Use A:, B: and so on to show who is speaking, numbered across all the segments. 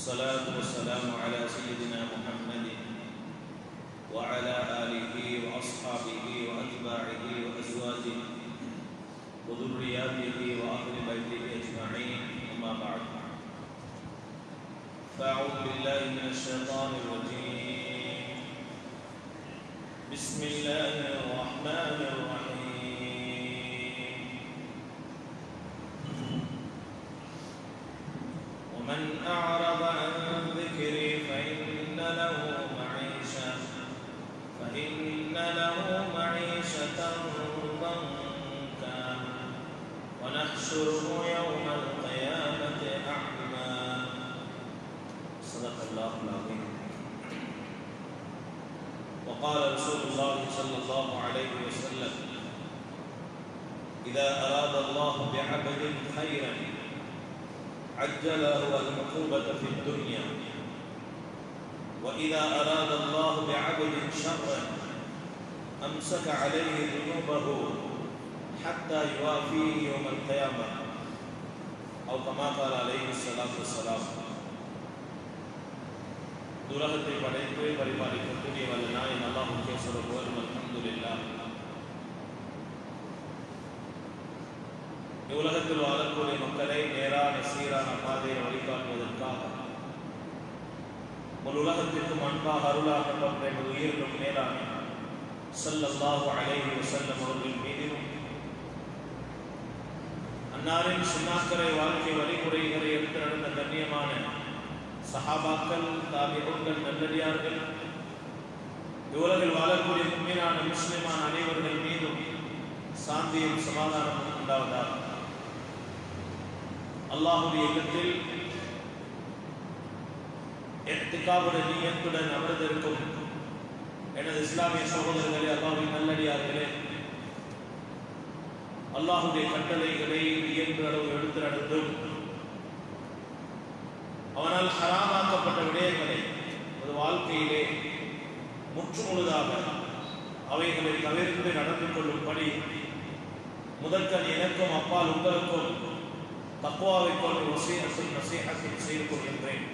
A: الصلاة والسلام على سيدنا محمد وعلى آله وأصحابه وأتباعه وأزواجه وذرياته وأهل بيته أجمعين أما بعد فأعوذ بالله من الشيطان الرجيم بسم الله الرحمن الرحيم ومن أعرض عن ذكري فإن له معيشة فإن له معيشة ضنكا ونحشره يوم القيامة أعمى صدق الله العظيم وقال رسول الله صلى الله عليه وسلم إذا أراد الله بعبد خيرا عجل له العقوبة في الدنيا وإذا أراد الله بعبد شرا أمسك عليه ذنوبه حتى يوافيه يوم القيامة أو كما قال عليه الصلاة والسلام துலகத்தை படைத்து பரிபாலிக்கக்கூடிய வல்ல நாயன் அல்லாஹுக்கே சொல்லுவோம் அல்ஹம்துலில்லாஹ் இவ்வுலகத்தில் வாழக்கூடிய மக்களை நேரான சீரான பாதையை வழிகாட்டுவதற்காக ஒரு உலகத்திற்கும் அன்பாக அருளாக பற்ற எமது உயிரிலும் நேரான ஸல்லல்லாஹு அலைஹி வஸல்லம் அவர்கள் மீதிலும் அன்னாரின் சுண்ணாக்கரை வாழ்க்கை வழிமுறைகளை எடுத்து நடந்த கண்ணியமான சஹாபாக்கள் தாபிகள் நல்லடியார்கள் இவ்வுலகில் வாழக்கூடிய உண்மையான முஸ்லிமான அனைவர்கள் மீதும் சாந்தியும் சமாதானமும் உண்டாவதாக அல்லாஹுடைய இல்லத்தில் எத்துக்காவுடைய நீயத்துடன் அமர்ந்திருக்கும் எனது இஸ்லாமிய சகோதரர்களே அல்லாஹின் நல்லடியார்களே அல்லாஹுடைய கட்டளைகளை இயன்ற அளவு எடுத்து நடந்தும் அவனால் ஹராமாக்கப்பட்ட விடயங்களை ஒரு வாழ்க்கையிலே முற்றுமுழுதாக அவைகளை தவிர்த்து நடந்து கொள்ளும்படி முதற்கண் எனக்கும் அப்பால் உங்களுக்கும் தக்குவாவை கொண்டு வசீகத்தில் நசீகத்தில் செய்து கொள்கின்றேன்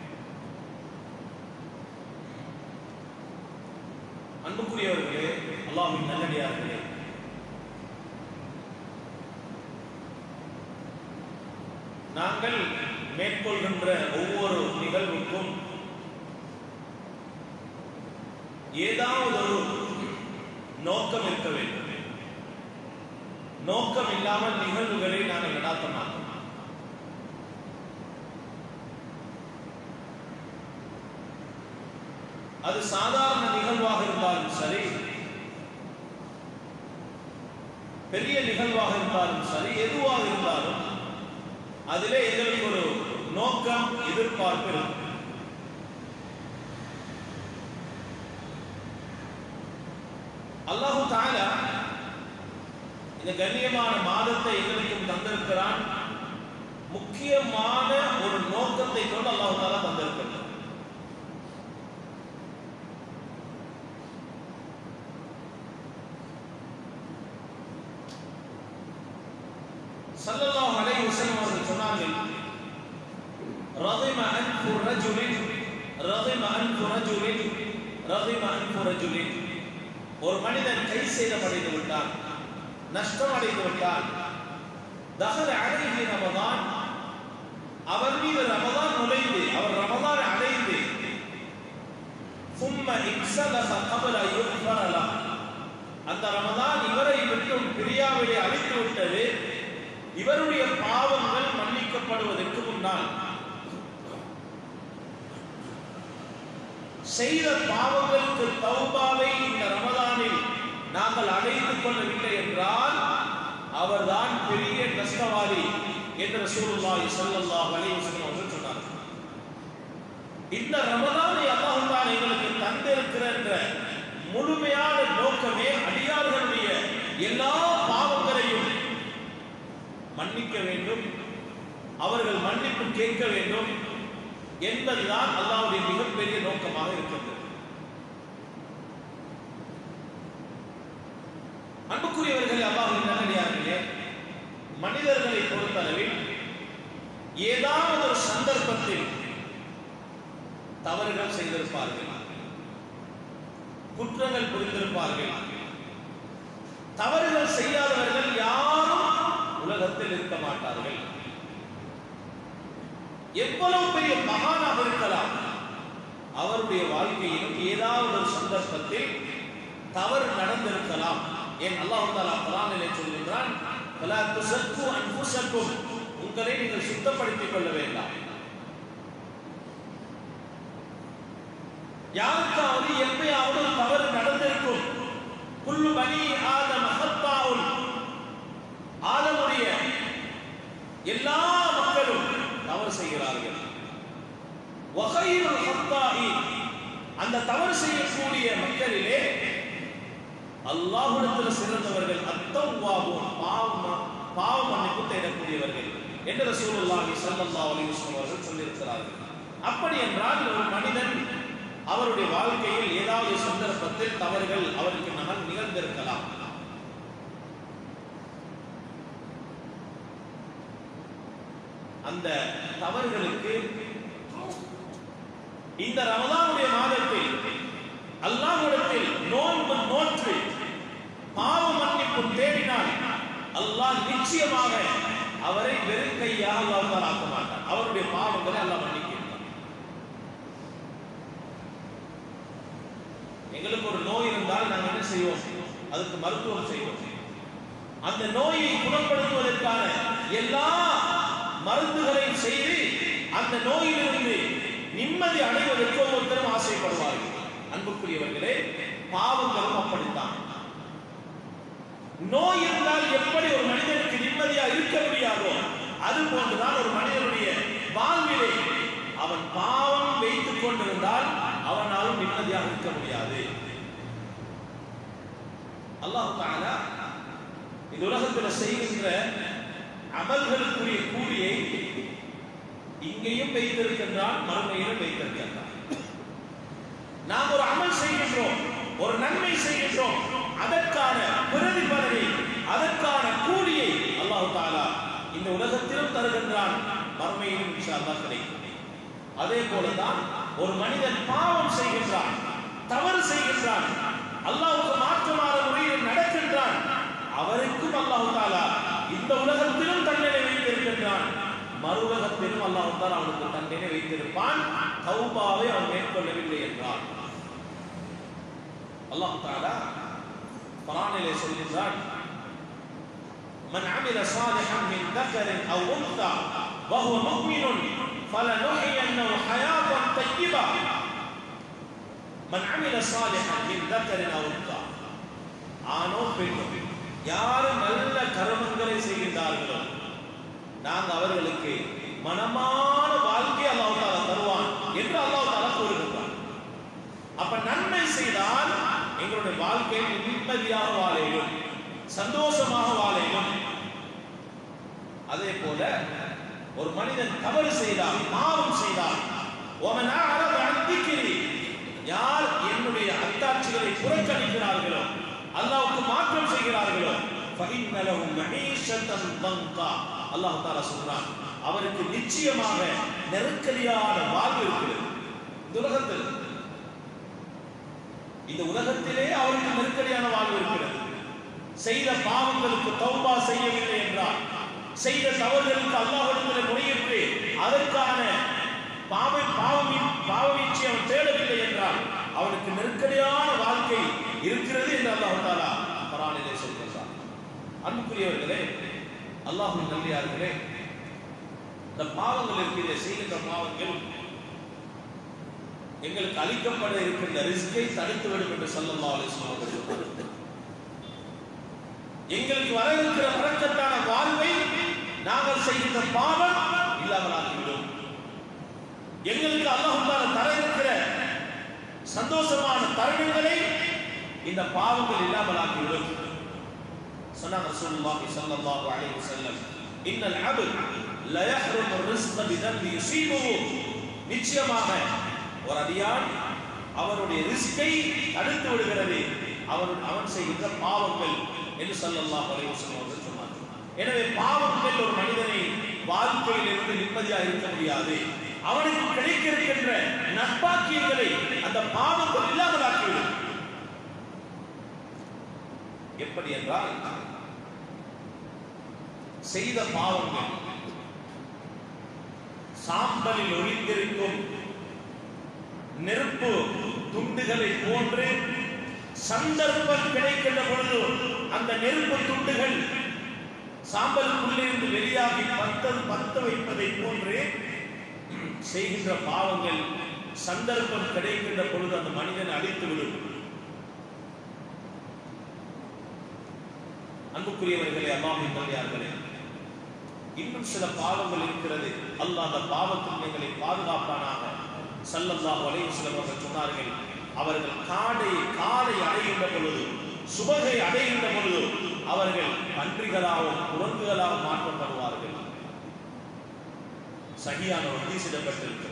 A: அன்புக்குரியவர்களே அல்லாஹின் நல்லடியார்களே நாங்கள் மேற்கொள்கின்ற ஒவ்வொரு நிகழ்வுக்கும் ஏதாவது ஒரு நோக்கம் இருக்க வேண்டும் நோக்கம் இல்லாமல் நிகழ்வுகளை நாங்கள் நடாத்த மாட்டோம் அது சாதாரண நிகழ்வாக இருந்தாலும் சரி பெரிய நிகழ்வாக இருந்தாலும் சரி எதுவாக இருந்தாலும் அதிலே எங்களுக்கு ஒரு நோக்கம் எதிர்பார்ப்பு இருக்கும் அல்லாஹு தாலா இந்த கண்ணியமான மாதத்தை எங்களுக்கும் தந்திருக்கிறான் முக்கியமான ஒரு நோக்கத்தை கொண்டு அல்லாஹு தாலா தந்திருக்கிறான் சல்லல்லாஹு அலைஹி வஸல்லம் அவர்கள் சொன்னார்கள் ரதிம அன்ஃபு ரஜுலின் ரதிம அன்ஃபு ரஜுலின் ரதிம அன்ஃபு ரஜுலின் ஒரு மனிதன் கை சேதமடைந்து விட்டான் நஷ்டம் அடைந்து விட்டான் தகர அழகி ரமதான் அவர் மீது ரமதான் நுழைந்து அவர் ரமதான் அடைந்து சும்ம இக்ஸலச கபல யுஃபரலா அந்த ரமதான் இவரை விட்டும் பிரியாவிலே அழித்து விட்டது இவருடைய பாவங்கள் மன்னிக்கப்படுவதற்கு முன்னால் செய்த பாவங்களுக்கு தௌபாவை இந்த ரமதானில் நாங்கள் அடைந்து கொள்ளவில்லை என்றால் அவர்தான் பெரிய நஷ்டவாதி என்று ரசூலுல்லாஹி ஸல்லல்லாஹு அலைஹி வஸல்லம் அவர்கள் சொன்னார்கள் இந்த ரமதானை அல்லாஹ் தான் எங்களுக்கு தந்திருக்கிற என்ற முழுமையான நோக்கமே அடியார்களுடைய எல்லா பாவங்களையும் மன்னிக்க வேண்டும் அவர்கள் மன்னிப்பு கேட்க வேண்டும் என்பதுதான் அல்லாவுடைய மிகப்பெரிய நோக்கமாக இருக்கிறது அன்புக்குரியவர்கள் அல்லாஹின் நல்லடியார்களே மனிதர்களை பொறுத்தளவில் ஏதாவது ஒரு சந்தர்ப்பத்தில் தவறுகள் செய்திருப்பார்கள் குற்றங்கள் புரிந்திருப்பார்கள் தவறுகள் செய்யாதவர்கள் யாரும் உலகத்தில் இருக்க மாட்டார்கள் எவ்வளவு பெரிய மகானாக இருக்கலாம் அவருடைய வாழ்க்கையிலும் ஏதாவது ஒரு சந்தர்ப்பத்தில் தவறு நடந்திருக்கலாம் ஏன் அல்லாஹ் தாலா குரானிலே சொல்கின்றான் "ஃபலா துஸக்கு அன்ஃபுஸக்கும்." உங்களை நீங்கள் சுத்தப்படுத்திக் கொள்ள வேண்டாம் யாருக்காவது எப்பயாவது ஒரு தவறு நடந்திருக்கும் குல்லு பனி ஆதம் அஹத்தாவுல் ஆதமுடைய எல்லா மக்களும் தவறு செய்கிறார்கள் வகையுல் ஹத்தாஹி அந்த தவறு செய்யக்கூடிய மக்களிலே அல்லாஹ்விடத்தில் சிறந்தவர்கள் அத்தவ்வாபும் பாவம் பாவ மன்னிப்பு தேடக்கூடியவர்கள் என்று ரசூலுல்லாஹி ஸல்லல்லாஹு அலைஹி வஸல்லம் அவர்கள் சொல்லியிருக்கிறார்கள் அப்படி என்றால் ஒரு மனிதன் அவருடைய வாழ்க்கையில் ஏதாவது சந்தர்ப்பத்தில் தவறுகள் அவருக்கு நகல் நிகழ்ந்திருக்கலாம் அந்த தவறுகளுக்கு இந்த ரமதானுடைய மாதத்தில் அல்லாஹ்விடத்தில் நோன்பு நோற்று பாவ மன்னிப்பு தேடினால் அல்லாஹ் நிச்சயமாக அவரை வெறும் கையாக அல்லாஹ் ஆக்க மாட்டான் அவருடைய பாவங்களை அல்லாஹ் மன்னிக்கிறான் எங்களுக்கு ஒரு நோய் இருந்தால் நாங்கள் என்ன செய்வோம் அதுக்கு மருத்துவம் செய்வோம் அந்த நோயை குணப்படுத்துவதற்கான எல்லா மருந்துகளையும் செய்து அந்த நோயிலிருந்து நிம்மதி அடைவதற்கு ஒவ்வொருத்தரும் ஆசைப்படுவார்கள் அன்புக்குரியவர்களே பாவங்களும் அப்படித்தான் நோய் இருந்தால் எப்படி ஒரு மனிதனுக்கு நிம்மதியா இருக்க முடியாதோ அது போன்றுதான் ஒரு மனிதனுடைய வாழ்விலே அவன் பாவம் வைத்துக் கொண்டிருந்தால் அவனாலும் நிம்மதியாக இருக்க முடியாது அல்லாஹ் தஆலா இந்த உலகத்தில் செய்கின்ற அமல்களுக்குரிய கூலியை இங்கேயும் வைத்திருக்கின்றான் மறுமையிலும் வைத்திருக்கின்றான் நாம் ஒரு அமல் செய்கின்றோம் ஒரு நன்மை செய்கின்றோம் அதற்கான பிரதிபலனை அதற்கான கூலியை அல்லாஹ் தாலா இந்த உலகத்திலும் தருகின்றான் மறுமையிலும் இன்ஷா அல்லாஹ் கிடைக்கும் அதே போலதான் ஒரு மனிதன் பாவம் செய்கின்றான் தவறு செய்கின்றான் அல்லாஹ்வுக்கு மாற்றமான முறையில் நடக்கின்றான் அவருக்கும் அல்லாஹ் தாலா இந்த உலகத்திலும் தண்டனை வைத்திருக்கின்றான் மறுலகத்திலும் அல்லாஹ் தாலா அவனுக்கு தண்டனை வைத்திருப்பான் தௌபாவை அவன் மேற்கொள்ளவில்லை என்றான் அல்லாஹ் தாலா குர்ஆனிலே சொல்கின்றான் من عمل صالحا من ذكر او انثى وهو مؤمن فلنحيينه حياه طيبه من عمل صالحا من ذكر او انثى ஆணோ பெண்ணோ யாரு நல்ல கர்மங்களை செய்கின்றார்களோ நாங்க அவர்களுக்கு மனமான வாழ்க்கை அல்லாஹ் தாலா தருவான் என்று அல்லாஹ் தாலா கூறுகின்றான் அப்ப நன்மை செய்தால் எங்களுடைய வாழ்க்கை நிம்மதியாக வாழையும் சந்தோஷமாக வாழையும் அதே போல ஒரு மனிதன் தவறு செய்தால் பாவம் செய்தால் ஒமன் அறத அந்திக்கிறி யார் என்னுடைய அத்தாட்சிகளை புறக்கணிக்கிறார்களோ அல்லாஹ்வுக்கு மாற்றம் செய்கிறார்களோ فإن لهم معيشة ضنكا அல்லாஹ் தஆலா சொல்றான் அவருக்கு நிச்சயமாக நெருக்கடியான வாழ்வு இருக்கிறது இந்த உலகத்தில் இந்த உலகத்திலே அவருக்கு நெருக்கடியான வாழ்வு இருக்கிறது செய்த பாவங்களுக்கு தௌபா செய்யவில்லை என்றால் செய்த தவறுகளுக்கு அல்லாஹ்விடத்தில் முறையிட்டு அதற்கான பாவ பாவம் பாவமீட்சி அவன் தேடவில்லை என்றால் அவனுக்கு நெருக்கடியான வாழ்க்கை இருக்கிறது என்று அல்லாஹ் தாலா குர்ஆனிலே சொல்கிறார் அன்புக்குரியவர்களே அல்லாஹ்வின் நல்லியார்களே இந்த பாவங்கள் இருக்கிற செய்கின்ற பாவங்கள் எங்களுக்கு அளிக்கப்பட இருக்கின்ற ரிஸ்கை தடுத்துவிடும் என்று ஸல்லல்லாஹு அலைஹி வஸல்லம் அவர்கள் சொன்னார்கள் எங்களுக்கு வர இருக்கிற பறக்கத்தான வாழ்வை நாங்கள் செய்கின்ற பாவம் இல்லாமலாக்கிவிடும் எங்களுக்கு அல்லாஹ் தர இருக்கிற சந்தோஷமான தருணங்களை இந்த பாவங்கள் இல்லாமலாக்கிவிடும் சொன்னாங்க ரசூலுல்லாஹி ஸல்லல்லாஹு அலைஹி வஸல்லம் இன்னல் அப்த் ல யஹ்ருமு ரிஸ்க பிதம்பி யுஸீபுஹு நிச்சயமாக ஒரு அடியான் அவருடைய ரிஸ்கை தடுத்து விடுகிறது அவன் அவன் செய்கின்ற பாவங்கள் என்று ஸல்லல்லாஹு அலைஹி வஸல்லம் அவர்கள் சொன்னார்கள் எனவே பாவங்கள் ஒரு மனிதனை வாழ்க்கையில் இருந்து நிம்மதியாக இருக்க முடியாது அவனுக்கு கிடைக்க இருக்கின்ற நட்பாக்கியங்களை அந்த பாவங்கள் இல்லாமலாக்கிவிடும் எப்படி என்றால் செய்த பாவங்கள் சாம்பலில் ஒளிந்திருக்கும் நெருப்பு துண்டுகளை போன்று சந்தர்ப்பம் கிடைக்கின்ற பொழுது அந்த நெருப்பு துண்டுகள் சாம்பலுக்குள்ளிருந்து வெளியாகி பத்த பத்த வைப்பதை போன்று செய்கின்ற பாவங்கள் சந்தர்ப்பம் கிடைக்கின்ற பொழுது அந்த மனிதனை அழித்துவிடும் அன்புக்குரியவர்களே அல்லாஹின் நல்லியார்களே இன்னும் சில பாவங்கள் இருக்கிறது அல்லாஹ் அந்த பாவத்தில் எங்களை பாதுகாப்பானாக சல்லல்லாஹு அலைஹி வஸல்லம் அவர்கள் சொன்னார்கள் அவர்கள் காடை காலை அடைகின்ற பொழுது சுபகை அடைகின்ற பொழுது அவர்கள் பன்றிகளாகவும் குரங்குகளாகவும் மாற்றப்படுவார்கள் சகியான ஒரு ஹதீஸிடப்பட்டிருக்கிறது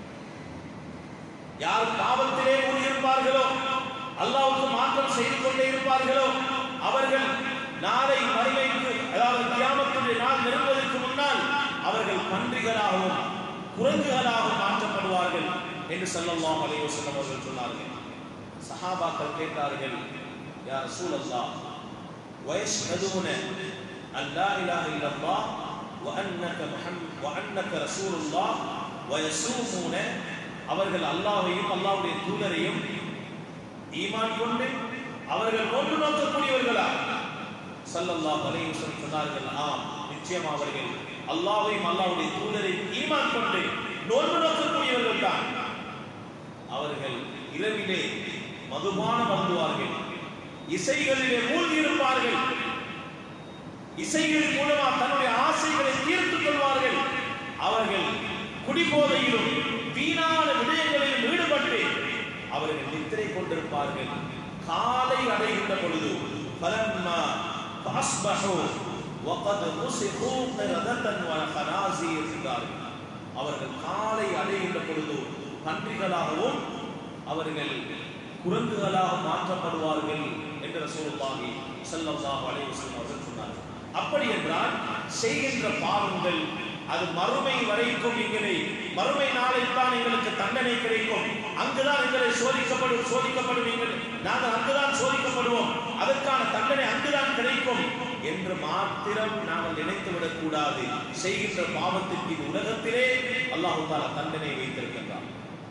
A: யார் பாவத்திலே மூழ்கியிருப்பார்களோ அல்லாவுக்கு மாற்றம் செய்து கொண்டே இருப்பார்களோ அவர்கள் நாளை மறுமைக்கு அதாவது கியாமத்துடைய நாள் நெருங்குவதற்கு முன்னால் அவர்கள் பன்றிகளாகவும் குரங்குகளாகவும் மாற்றப்படுவார்கள் என்று ஸல்லல்லாஹு அலைஹி வஸல்லம் அவர்கள் சொன்னார்கள் சஹாபாக்கள் கேட்டார்கள் யா ரசூலல்லாஹ் ويشهدون أن لا إله إلا الله وأنك محمد وأنك رسول الله ويصومون அவர்கள் அல்லாஹ்வையும் அல்லாஹ்வுடைய தூதரையும் ஈமான் கொண்டு அவர்கள் நோன்பு நோக்கக்கூடியவர்களா ஸல்லல்லாஹு அலைஹி வஸல்லம் சொன்னார்கள் ஆம் நிச்சயம் அவர்கள் அல்லாஹ்வையும் அல்லாஹ்வுடைய தூதரையும் ஈமான் கொண்டு நோன்பு நோக்கக்கூடியவர்கள் தான் அவர்கள் இரவிலே மதுபானம் அருந்துவார்கள் இசைகளிலே மூழ்கி இருப்பார்கள் இசைகளின் மூலமா தன்னுடைய ஆசைகளை தீர்த்துக் கொள்வார்கள் அவர்கள் குடிபோதையிலும் வீணான விடயங்களிலும் ஈடுபட்டு அவர்கள் நித்திரை கொண்டிருப்பார்கள் காலை அடைகின்ற பொழுது பலம்மா பாஸ்பஹு وقد مسخوا قردة وخنازير என்றார்கள் அவர்கள் காலை அடைகின்ற பொழுது பன்றிகளாகவும் அவர்கள் குரங்குகளாக மாற்றப்படுவார்கள் என்று ரசூலுல்லாஹி ஸல்லல்லாஹு அலைஹி வஸல்லம் அவர்கள் சொன்னார்கள் அப்படி என்றால் செய்கின்ற பாவங்கள் அது மறுமை வரைக்கும் எங்களை மறுமை நாளில் தான் எங்களுக்கு தண்டனை கிடைக்கும் அங்குதான் எங்களை சோதிக்கப்படும் சோதிக்கப்படும் எங்கள் நாங்கள் அங்குதான் சோதிக்கப்படுவோம் அதற்கான தண்டனை அங்குதான் கிடைக்கும் என்று மாத்திரம் நாங்கள் நினைத்து விடக்கூடாது செய்கின்ற பாவத்திற்கு இந்த உலகத்திலே அல்லாஹு தாலா தண்டனை வைத்திருக்கின்றார்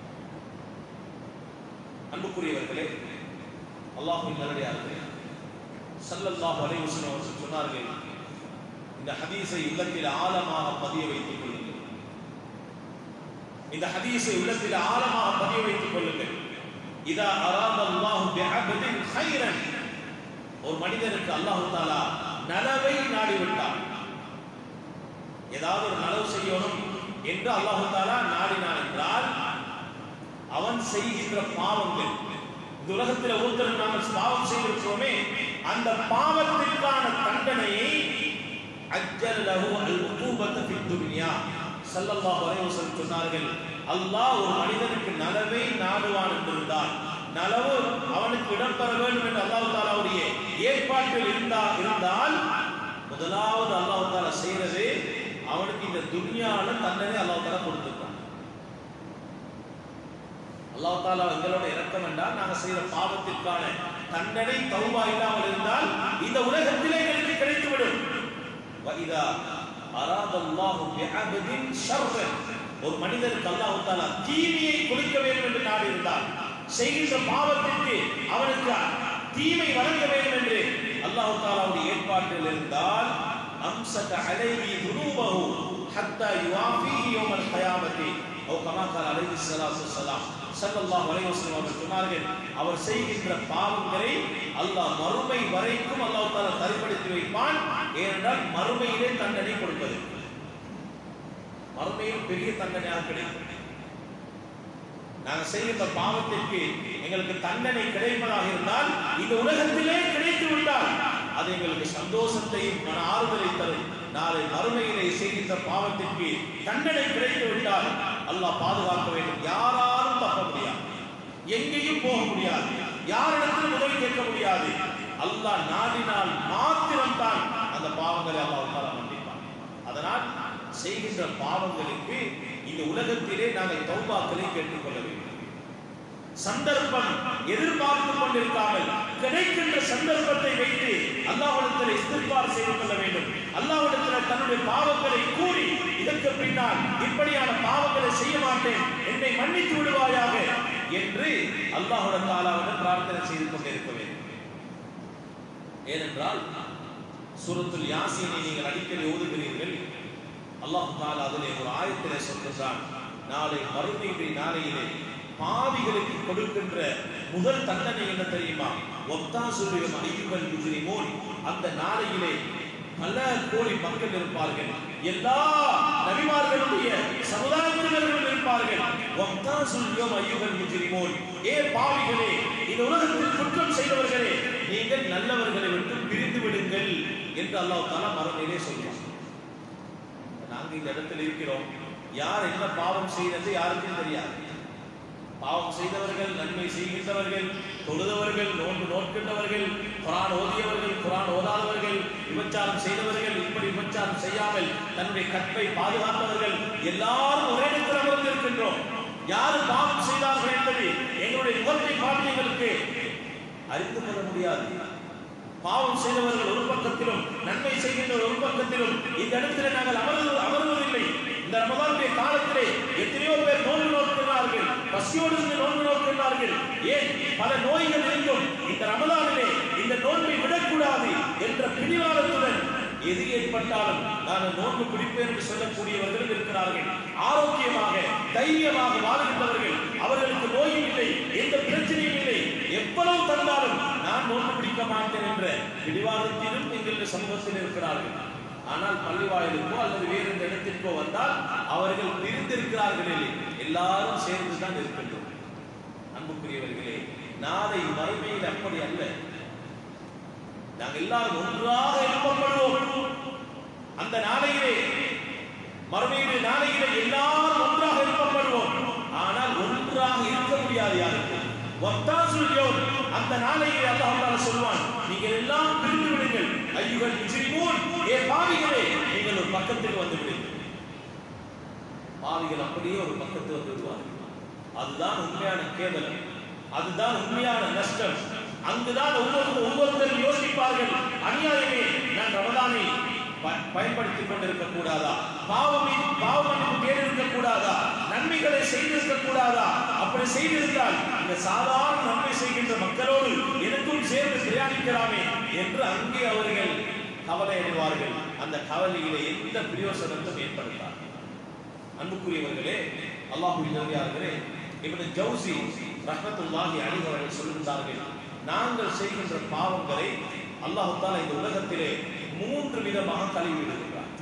A: அன்புக்குரியவர்களே அல்லாஹுவின் நல்லடியார்களே ஸல்லல்லாஹு அலைஹி வஸல்லம் அவர்கள் சொன்னார்கள் இந்த ஹதீஸை உள்ளத்தில் ஆழமாக பதிய வைத்துக் கொள்ளுங்கள் இந்த ஹதீஸை உள்ளத்தில் ஆழமாக பதிய வைத்துக் கொள்ளுங்கள் இதா அராத அல்லாஹு பிஅப்தின் கைரன் ஒரு மனிதனுக்கு அல்லாஹு தாலா நலவை நாடிவிட்டான் ஏதாவது ஒரு நலவு செய்யணும் என்று அல்லாஹு தாலா நாடினான் என்றால் அவன் செய்கின்ற பாவங்கள் இந்த உலகத்தில் ஒருத்தர் நாங்கள் பாவம் செய்திருக்கிறோமே அந்த பாவத்திற்கான தண்டனையை அஜ்ஜல் லஹு அல் உகூபத ஃபித் துன்யா ஸல்லல்லாஹு அலைஹி வஸல்லம் சொன்னார்கள் அல்லாஹ் ஒரு மனிதனுக்கு நலவை நாடுவான் என்றிருந்தால் நலவு அவனுக்கு இடம்பெற வேண்டும் என்று அல்லாஹ் தாலாவுடைய ஏற்பாட்டில் இருந்தா இருந்தால் முதலாவது அல்லாஹ் தாலா செய்யறது அவனுக்கு இந்த துன்யால தண்டனை அல்லாஹ் தாலா கொடுத்திருக்கான் அல்லாஹ் தாலா எங்களோட இறக்கம் என்றால் நாங்கள் செய்த பாவத்திற்கான தண்டனை தௌபா இல்லாமல் இருந்தால் இந்த உலகத்திலே எங்களுக்கு கிடைத்துவிடும் வைதா அராத அல்லாஹு பிஅப்தின் ஷர்ரன் ஒரு மனிதனுக்கு அல்லாஹ் தாலா தீமையை கொடுக்க வேண்டும் என்று நாடு இருந்தால் செய்கின்ற பாவத்திற்கு அவனுக்கு தீமை வழங்க வேண்டும் என்று அல்லாஹ் தாலாவுடைய ஏற்பாட்டில் இருந்தால் அம்சக அலைஹி துனூபஹு ஹத்தா யுவாஃபிஹி யௌமல் கயாமத்தி ஓ கமா கால அலைஹி ஸலாத்து வஸலாம் ஸல்லல்லாஹு அலைஹி வஸல்லம் அவர்கள் சொன்னார்கள் அவர் செய்கின்ற பாவங்களை அல்லாஹ் மறுமை வரைக்கும் அல்லாஹ் தஆலா தரிப்படுத்தி வைப்பான் ஏனென்றால் மறுமையிலே தண்டனை கொடுப்பது மறுமையில் பெரிய தண்டனையாக கிடைக்கும் நாங்கள் செய்கின்ற பாவத்திற்கு எங்களுக்கு தண்டனை கிடைப்பதாக இருந்தால் இந்த உலகத்திலே கிடைத்து விட்டால் அது எங்களுக்கு சந்தோஷத்தையும் மன ஆறுதலை தரும் நாளை மறுமையிலே செய்கின்ற பாவத்திற்கு தண்டனை கிடைத்து விட்டால் அல்லாஹ் பாதுகாக்க வேண்டும் யாராலும் தப்ப முடியாது எங்கேயும் போக முடியாது யாரிடத்திலும் உதவி கேட்க முடியாது அல்லாஹ் நாடினால் மாத்திரம்தான் அந்த பாவங்களை அல்லாஹ் தாலா மன்னிப்பான் அதனால் செய்கின்ற பாவங்களுக்கு இந்த உலகத்திலே நாங்கள் தௌபாக்களை கேட்டுக்கொள்ள வேண்டும் சந்தர்ப்பம் எதிர்பார்த்து கொண்டிருக்காமல் கிடைக்கின்ற சந்தர்ப்பத்தை வைத்து அல்லாஹ்விடத்தில் இஸ்திக்பார் செய்து கொள்ள வேண்டும் அல்லாஹ்விடத்தில் தன்னுடைய பாவங்களை கூறி இதற்கு பின்னால் இப்படியான பாவங்களை செய்ய மாட்டேன் என்னை மன்னித்து விடுவாயாக என்று அல்லாஹ்வுடைய தாலாவிடம் பிரார்த்தனை செய்து கொண்டிருக்க வேண்டும் ஏனென்றால் சூரத்துல் யாசீனை நீங்கள் அடிக்கடி ஓதுகிறீர்கள் அல்லாஹ் தாலா அதிலே ஒரு ஆயத்திலே சொல்கின்றான் நாளை மறுமையிலே நாளையிலே பாவிகளுக்கு கொடுக்கின்ற முதல் தண்டனை என்ன தெரியுமா ஒத்தாசுரியம் ஐயுவல் முஜ்ரிமோன் அந்த நாளையிலே பல கோடி மக்கள் இருப்பார்கள் எல்லா நபிமார்களுடைய சமுதாயத்தினர்களும் இருப்பார்கள் ஒத்தாசுரியம் ஐயுவல் முஜ்ரிமோன் ஏ பாவிகளே இந்த உலகத்தில் குற்றம் செய்தவர்களே நீங்கள் நல்லவர்களை விட்டு பிரிந்து விடுங்கள் என்று அல்லாஹ் தாலா மறுமையிலே சொல்றான் நாங்க இந்த இடத்துல இருக்கிறோம் யார் என்ன பாவம் செய்தது யாருக்கும் தெரியாது பாவம் செய்தவர்கள் நன்மை செய்கின்றவர்கள் தொழுதவர்கள் நோன்பு நோக்கின்றவர்கள் குரான் ஓதியவர்கள் குரான் ஓதாதவர்கள் விபச்சாரம் செய்தவர்கள் இப்படி விபச்சாரம் செய்யாமல் தன்னுடைய கற்பை பாதுகாத்தவர்கள் எல்லாரும் ஒரே இடத்தில் அமர்ந்திருக்கின்றோம் யாரு பாவம் செய்தார்கள் என்பது எங்களுடைய முகத்தை பார்த்து எங்களுக்கு அறிந்து கொள்ள முடியாது பாவம் செய்தவர்கள் ஒரு பக்கத்திலும் நன்மை செய்கின்ற ஒரு பக்கத்திலும் இந்த இடத்துல நாங்கள் அமர்வு அமர்வதில்லை இந்த ரமதானுடைய காலத்திலே எத்தனையோ பேர் நோன்பு நோக்கிறார்கள் பசியோடு இருந்து நோன்பு நோக்கிறார்கள் ஏன் பல நோய்கள் இருந்தும் இந்த ரமதானிலே இந்த நோன்பை விடக்கூடாது என்ற பிடிவாதத்துடன் எது ஏற்பட்டாலும் நான் நோன்பு பிடிப்பேன் என்று சொல்லக்கூடியவர்கள் இருக்கிறார்கள் ஆரோக்கியமாக தைரியமாக வாழ்கின்றவர்கள் அவர்களுக்கு நோயும் இல்லை எந்த பிரச்சனையும் இல்லை எவ்வளவு தந்தாலும் நான் நோன்பு பிடிக்க மாட்டேன் என்ற பிடிவாதத்திலும் எங்களுடைய சமூகத்தில் இருக்கிறார்கள் ஆனால் பள்ளி வாயிலுக்கோ அல்லது வேறு எந்த இடத்திற்கோ வந்தால் அவர்கள் பிரிந்திருக்கிறார்கள் இல்லை எல்லாரும் சேர்ந்து தான் இருக்கின்றோம் அன்புக்குரியவர்களே நாளை மறுமையில் அப்படி அல்ல நாங்கள் எல்லாரும் ஒன்றாக எழுப்பப்படுவோம் அந்த நாளையிலே மறுமையிலே நாளையிலே எல்லாரும் ஒன்றாக எழுப்பப்படுவோம் ஆனால் ஒன்றாக இருக்க முடியாது யாருக்கு வக்தாசுல் யௌம் அந்த நாளையிலே அல்லாஹ் தஆலா சொல்வான் நீங்கள் எல்லாம் பிரிந்து விடுங்கள் ஐயுகள் முஜ்ரிமூன் ஏ பாவிகளே நீங்கள் ஒரு பக்கத்துக்கு வந்து விடுங்கள் பாவிகள் அப்படியே ஒரு பக்கத்து வந்து விடுவார்கள் அதுதான் உண்மையான கேவலம் அதுதான் உண்மையான நஷ்டம் அங்குதான் ஒவ்வொரு ஒவ்வொருத்தரும் யோசிப்பார்கள் அநியாயமே நான் ரமதானை ப- பயன்படுத்திக் கொண்டிருக்க கூடாதா பாவமே பாவமன்னிப்பு கேட்டிருக்க கூடாதா நன்மைகளை செய்திருக்க கூடாதா அப்படி செய்திருந்தால் இந்த சாதாரண நன்மை செய்கின்ற மக்களோடு எனக்கும் சேர்ந்து பிரயாணிக்கலாமே என்று அங்கே அவர்கள் கவலை அடைவார்கள் அந்த கவலையிலே எந்த பிரயோசனத்தும் ஏற்படுத்தார் அன்புக்குரியவர்களே அல்லாஹுவின் நபியார்களே இவனு ஜவுசி ரஹ்மத்துல்லாஹி அலைஹி அவர்கள் சொல்லுகிறார்கள் நாங்கள் செய்கின்ற பாவங்களை அல்லாஹ் தாலா இந்த உலகத்திலே மூன்று விதமாக கழுவி விடுகிறார்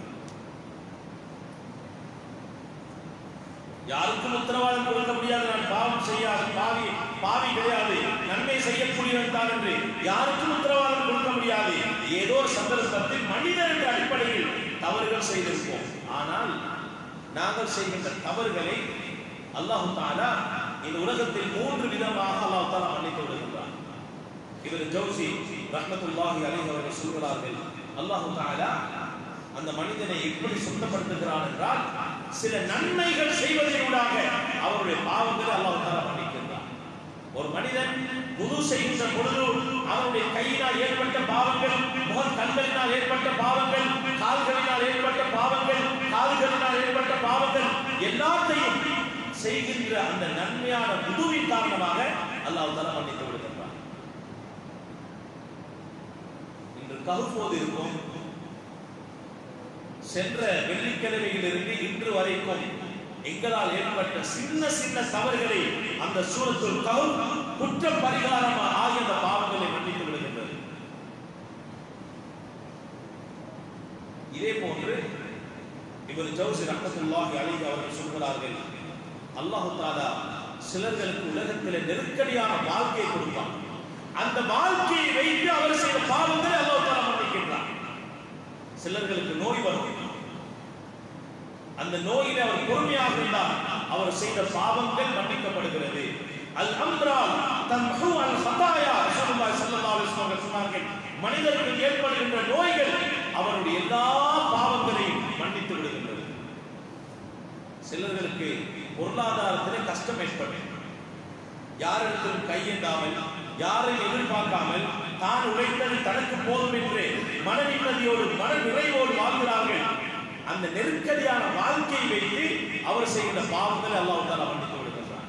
A: யாருக்கும் உத்தரவாதம் கொடுக்க முடியாது நான் பாவம் செய்யாது பாவி பாவி கிடையாது நன்மை செய்யக்கூடியவன் தான் என்று யாருக்கும் உத்தரவாதம் கொடுக்க முடியாது ஏதோ ஒரு சந்தர்ப்பத்தில் மனிதர் என்ற அடிப்படையில் தவறுகள் செய்திருப்போம் ஆனால் நாங்கள் செய்கின்ற தவறுகளை அல்லாஹு தாலா இந்த உலகத்தில் மூன்று விதமாக அல்லாஹ் தாலா மன்னித்து விடுகின்றார் இவர் ஜவுசி ரஹ்மத்துல்லாஹி அலைஹி அவர்கள் சொல்கிறார்கள் அல்லாஹு தஆலா அந்த மனிதனை எப்படி சுத்தப்படுத்துகிறான் என்றால் சில நன்மைகள் செய்வதனூடாக அவருடைய பாவங்களை அல்லாஹ் தஆலா மன்னிக்கின்றார் ஒரு மனிதன் புது செய்கின்ற பொழுது அவருடைய கையினால் ஏற்பட்ட பாவங்கள் முகம் கண்களினால் ஏற்பட்ட பாவங்கள் கால்களினால் ஏற்பட்ட பாவங்கள் கால்களினால் ஏற்பட்ட பாவங்கள் எல்லாத்தையும் செய்கின்ற அந்த நன்மையான புதுவின் காரணமாக அல்லாஹ் தஆலா மன்னித்து விடுகின்றார் இன்று ககுப்போது இருக்கும் சென்ற வெள்ளிக்கிழமையிலிருந்து இன்று வரைக்கும் எங்களால் ஏற்பட்ட சின்ன சின்ன தவறுகளை அந்த சூரத்துல் கவு குற்ற பரிகாரம் ஆகிய அந்த பாவங்களை மன்னித்து விடுகின்றது இதே போன்று இவர் ஜவுசி ரஹ்மத்துல்லாஹி அலைஹி அவர்கள் சொல்கிறார்கள் அல்லாஹு தாலா சிலர்களுக்கு உலகத்தில் நெருக்கடியான வாழ்க்கையை கொடுப்பான் அந்த வாழ்க்கையை வைத்து அவர் செய்த பாவங்களை அல்லாஹ் தாலா மன்னிக்கின்றார் சிலர்களுக்கு நோய் வரும் அந்த நோயில அவர் பொறுமையாக இருந்தால் அவர் செய்த பாவங்கள் மன்னிக்கப்படுகிறது அல் அம்ரால் தன்ஹு அல் ஹதாயா ரசூலுல்லாஹி ஸல்லல்லாஹு அலைஹி வஸல்லம் சொன்னார்கள் மனிதருக்கு ஏற்படுகின்ற நோய்கள் அவருடைய எல்லா பாவங்களையும் மன்னித்து விடுகின்றது மனிதனுக்கு பொருளாதாரத்தில் கஷ்டம் ஏற்படும் யாரிடத்திலும் கையேந்தாமல் யாரையும் எதிர்பார்க்காமல் தான் உழைத்தது தனக்கு போதும் என்று மன நிம்மதியோடு மன நிறைவோடு வாழ்கிறார்கள் அந்த நெருக்கடியான வாழ்க்கையை வைத்து அவர் செய்கின்ற பாவங்களை அல்லாஹ் தாலா மன்னித்து விடுகின்றார்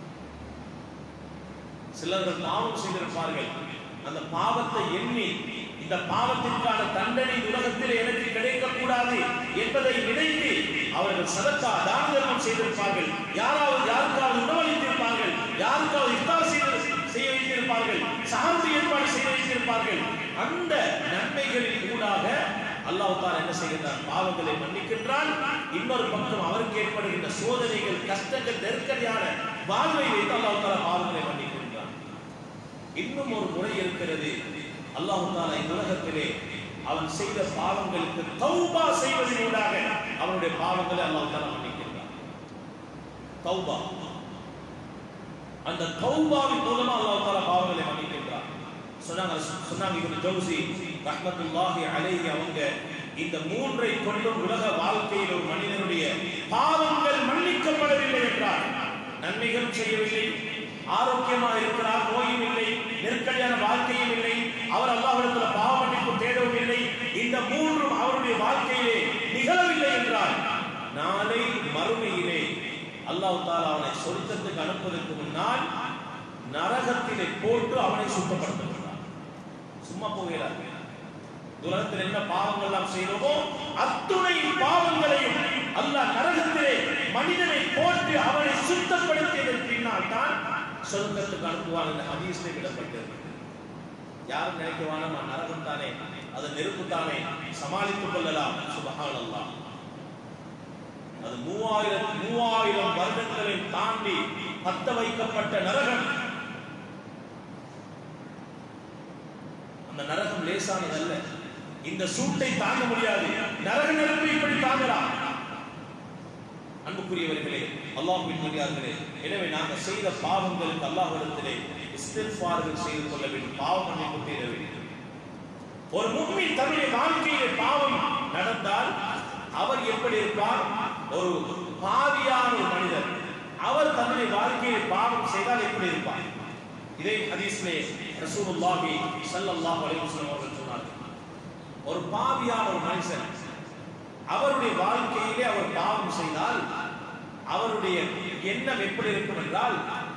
A: சிலர்கள் பாவம் செய்திருப்பார்கள் அந்த பாவத்தை எண்ணி இந்த பாவத்திற்கான தண்டனை உலகத்தில் எனக்கு கிடைக்கக்கூடாது என்பதை நினைத்து அவர்கள் சதக்கா தான தர்மம் செய்திருப்பார்கள் யாராவது யாருக்காவது உணவளித்திருப்பார்கள் யாருக்காவது இஃப்தார் செய்து செய்ய வைத்திருப்பார்கள் சார்பு ஏற்பாடு செய்து வைத்திருப்பார்கள் அந்த நன்மைகளின் ஊடாக அல்லாஹ் தான் என்ன செய்கின்றான் பாவங்களை மன்னிக்கின்றான் இன்னொரு பக்கம் அவருக்கு ஏற்படுகின்ற சோதனைகள் கஷ்டங்கள் நெருக்கடியான வாழ்வை வைத்து அல்லாஹ் தாலா பாவங்களை மன்னிக்கின்றான் இன்னும் ஒரு முறை இருக்கிறது அல்லாஹ் தாலா இந்த உலகத்திலே அவன் செய்த பாவங்களுக்கு தௌபா செய்வதனூடாக அவனுடைய பாவங்களை அல்லாஹ் தாலா மன்னிக்கின்றான் தௌபா அந்த தௌபாவின் மூலமா அல்லாஹ் தாலா பாவங்களை மன்னிக்கின்றான் சொன்னாங்க சொன்னாங்க இப்னு ஜௌசி ரஹ்மத்துல்லாஹி அலைஹி அவங்க இந்த மூன்றை கொண்டும் உலக வாழ்க்கையில் ஒரு மனிதனுடைய பாவங்கள் மன்னிக்கப்படவில்லை என்றார் நன்மைகள் செய்யவில்லை ஆரோக்கியமாக இருக்கிறார் நோயும் இல்லை நெருக்கடியான வாழ்க்கையும் இல்லை அவர் அல்லாஹ்விடத்தில் பாவ மன்னிப்பு தேடவும் இல்லை இந்த மூன்றும் அவருடைய வாழ்க்கையிலே நிகழவில்லை என்றார் நாளை மறுமையிலே அல்லாஹ் தாலா அவனை சொர்க்கத்துக்கு அனுப்புவதற்கு முன்னால் நரகத்திலே போட்டு அவனை சுத்தப்படுத்துகிறார் சும்மா போகிறார் உலகத்தில் என்ன பாவங்கள் நாம் செய்தோமோ அத்துணை பாவங்களையும் அல்லாஹ் நரகத்திலே மனிதனை போட்டு அவனை சுத்தப்படுத்தியதன் பின்னால் தான் சொர்க்கத்துக்கு அனுப்புவான் என்ற ஹதீஸ்ல விடப்பட்டது யாரும் நினைக்குவானா நான் நரகம் தானே அது நெருப்பு தானே சமாளித்துக் கொள்ளலாம் சுபஹான் அல்லாஹ் அது மூவாயிரம் மூவாயிரம் வருடங்களை தாண்டி பத்த வைக்கப்பட்ட நரகம் அந்த நரகம் லேசானதல்ல இந்த சூட்டை தாங்க முடியாது நரக நெருப்பு இப்படி தாங்கலாம் அன்புக்குரியவர்களே அல்லாஹ்வின் மரியார்களே எனவே நாங்கள் செய்த பாவங்களுக்கு அல்லாஹ்விடத்திலே இஸ்திஃபார்கள் செய்து கொள்ள வேண்டும் பாவ மன்னிப்பு தேட வேண்டும் ஒரு முக்மின் தன்னுடைய வாழ்க்கையிலே பாவம் நடந்தால் அவர் எப்படி இருப்பார் ஒரு பாவியான ஒரு மனிதர் அவர் தன்னுடைய வாழ்க்கையை பாவம் செய்தால் எப்படி இருப்பார் இதை ஹதீஸ்லே ரசூலுல்லாஹி ஸல்லல்லாஹு அலைஹி வஸல்லம் அவர்கள் சொன்னார்கள் ஒரு பாவியான ஒரு மனுஷன் அவருடைய வாழ்க்கையிலே அவர் பாவம் செய்தால் அவருடைய எண்ணம் எப்படி இருக்கும் என்றால்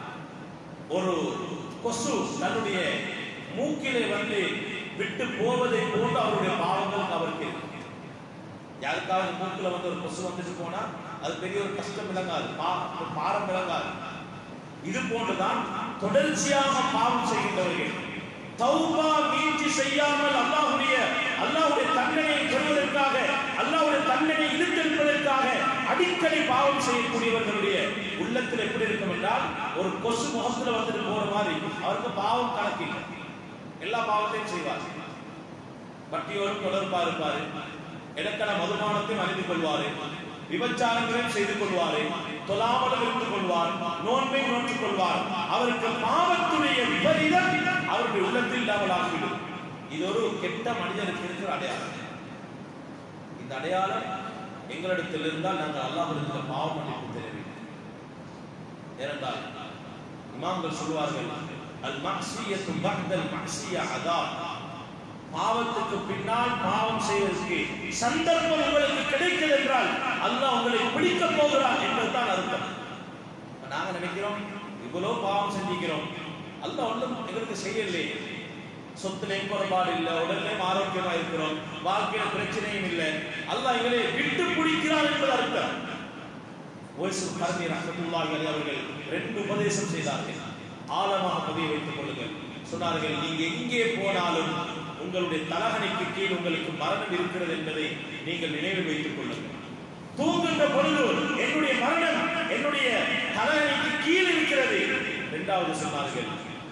A: ஒரு கொசு தன்னுடைய மூக்கிலே வந்து விட்டு போவதை போன்று அவருடைய பாவங்கள் அவருக்கு இருக்கும் யாருக்காவது மூக்குல வந்து ஒரு கொசு வந்துட்டு போனா அது பெரிய ஒரு கஷ்டம் விளங்காது பா- ஒரு பாரம் விளங்காது இது போன்றுதான் தொடர்ச்சியாக பாவம் செய்கின்றவர்கள் தௌபா மீட்சி செய்யாமல் அல்லாஹ்வுடைய அல்லாஹ்வுடைய தண்டனையை பெறுவதற்காக அல்லாஹ்வுடைய தண்டனை இழுத்தெடுப்பதற்காக அடிக்கடி பாவம் செய்யக்கூடியவர்களுடைய உள்ளத்தில் எப்படி இருக்கும் என்றால் ஒரு கொசு முகத்துல வந்துட்டு போற மாதிரி அவருக்கு பாவம் கணக்கில்லை எல்லா பாவத்தையும் செய்வார் வட்டியோடும் தொடர்பா இருப்பாரு இடக்கட மதுபானத்தையும் அணிந்து கொள்வாரு விபச்சாரங்களையும் செய்து கொள்வாரு தொழாமலும் இருந்து கொள்வார் நோன்பை நோற்றுக் கொள்வார் அவருக்கு பாவத்துடைய விபரீதம் அவருடைய உள்ளத்தில் இல்லாமல் ஆகிவிடும் இது ஒரு கெட்ட மனிதனுக்கு இருக்கிற அடையாளம் இந்த அடையாளம் எங்களிடத்தில் இருந்தால் நாங்கள் அல்லாஹ்விடத்தில் பாவ மன்னிப்பு தேட வேண்டும் ஏனென்றால் இமாம்கள் சொல்வார்கள் அல் மக்சியத்து பக்தல் மக்சிய அதாப் பாவத்துக்கு பின்னால் பாவம் செய்வதற்கு சந்தர்ப்பம் உங்களுக்கு கிடைக்கிறது என்றால் அல்லாஹ் உங்களை பிடிக்க போகிறான் என்பதுதான் அர்த்தம் இப்ப நாங்க நினைக்கிறோம் இவ்வளவு பாவம் செஞ்சிக்கிறோம் அல்லாஹ் ஒன்றும் எங்களுக்கு செய்யலை சொத்துலையும் குறைபாடு இல்லை உடல்லையும் ஆரோக்கியமா இருக்கிறோம் வாழ்க்கையில பிரச்சனையும் இல்லை அல்லாஹ் எங்களை விட்டு பிடிக்கிறான் என்பது அர்த்தம் ஓய்சு கர்மி ரஹமத்துல்லாஹி அலைஹி அவர்கள் ரெண்டு உபதேசம் செய்தார்கள் ஆழமாக பதிய வைத்துக் கொள்ளுங்கள் சொன்னார்கள் நீங்க எங்கே போனாலும் உங்களுடைய தலகணைக்கு கீழ் உங்களுக்கு மரணம் இருக்கிறது என்பதை நீங்கள் நினைவில் வைத்துக் கொள்ளுங்கள் தூங்குகின்ற பொழுது என்னுடைய மரணம் என்னுடைய தலகணைக்கு கீழ் இருக்கிறது இரண்டாவது சொன்னார்கள்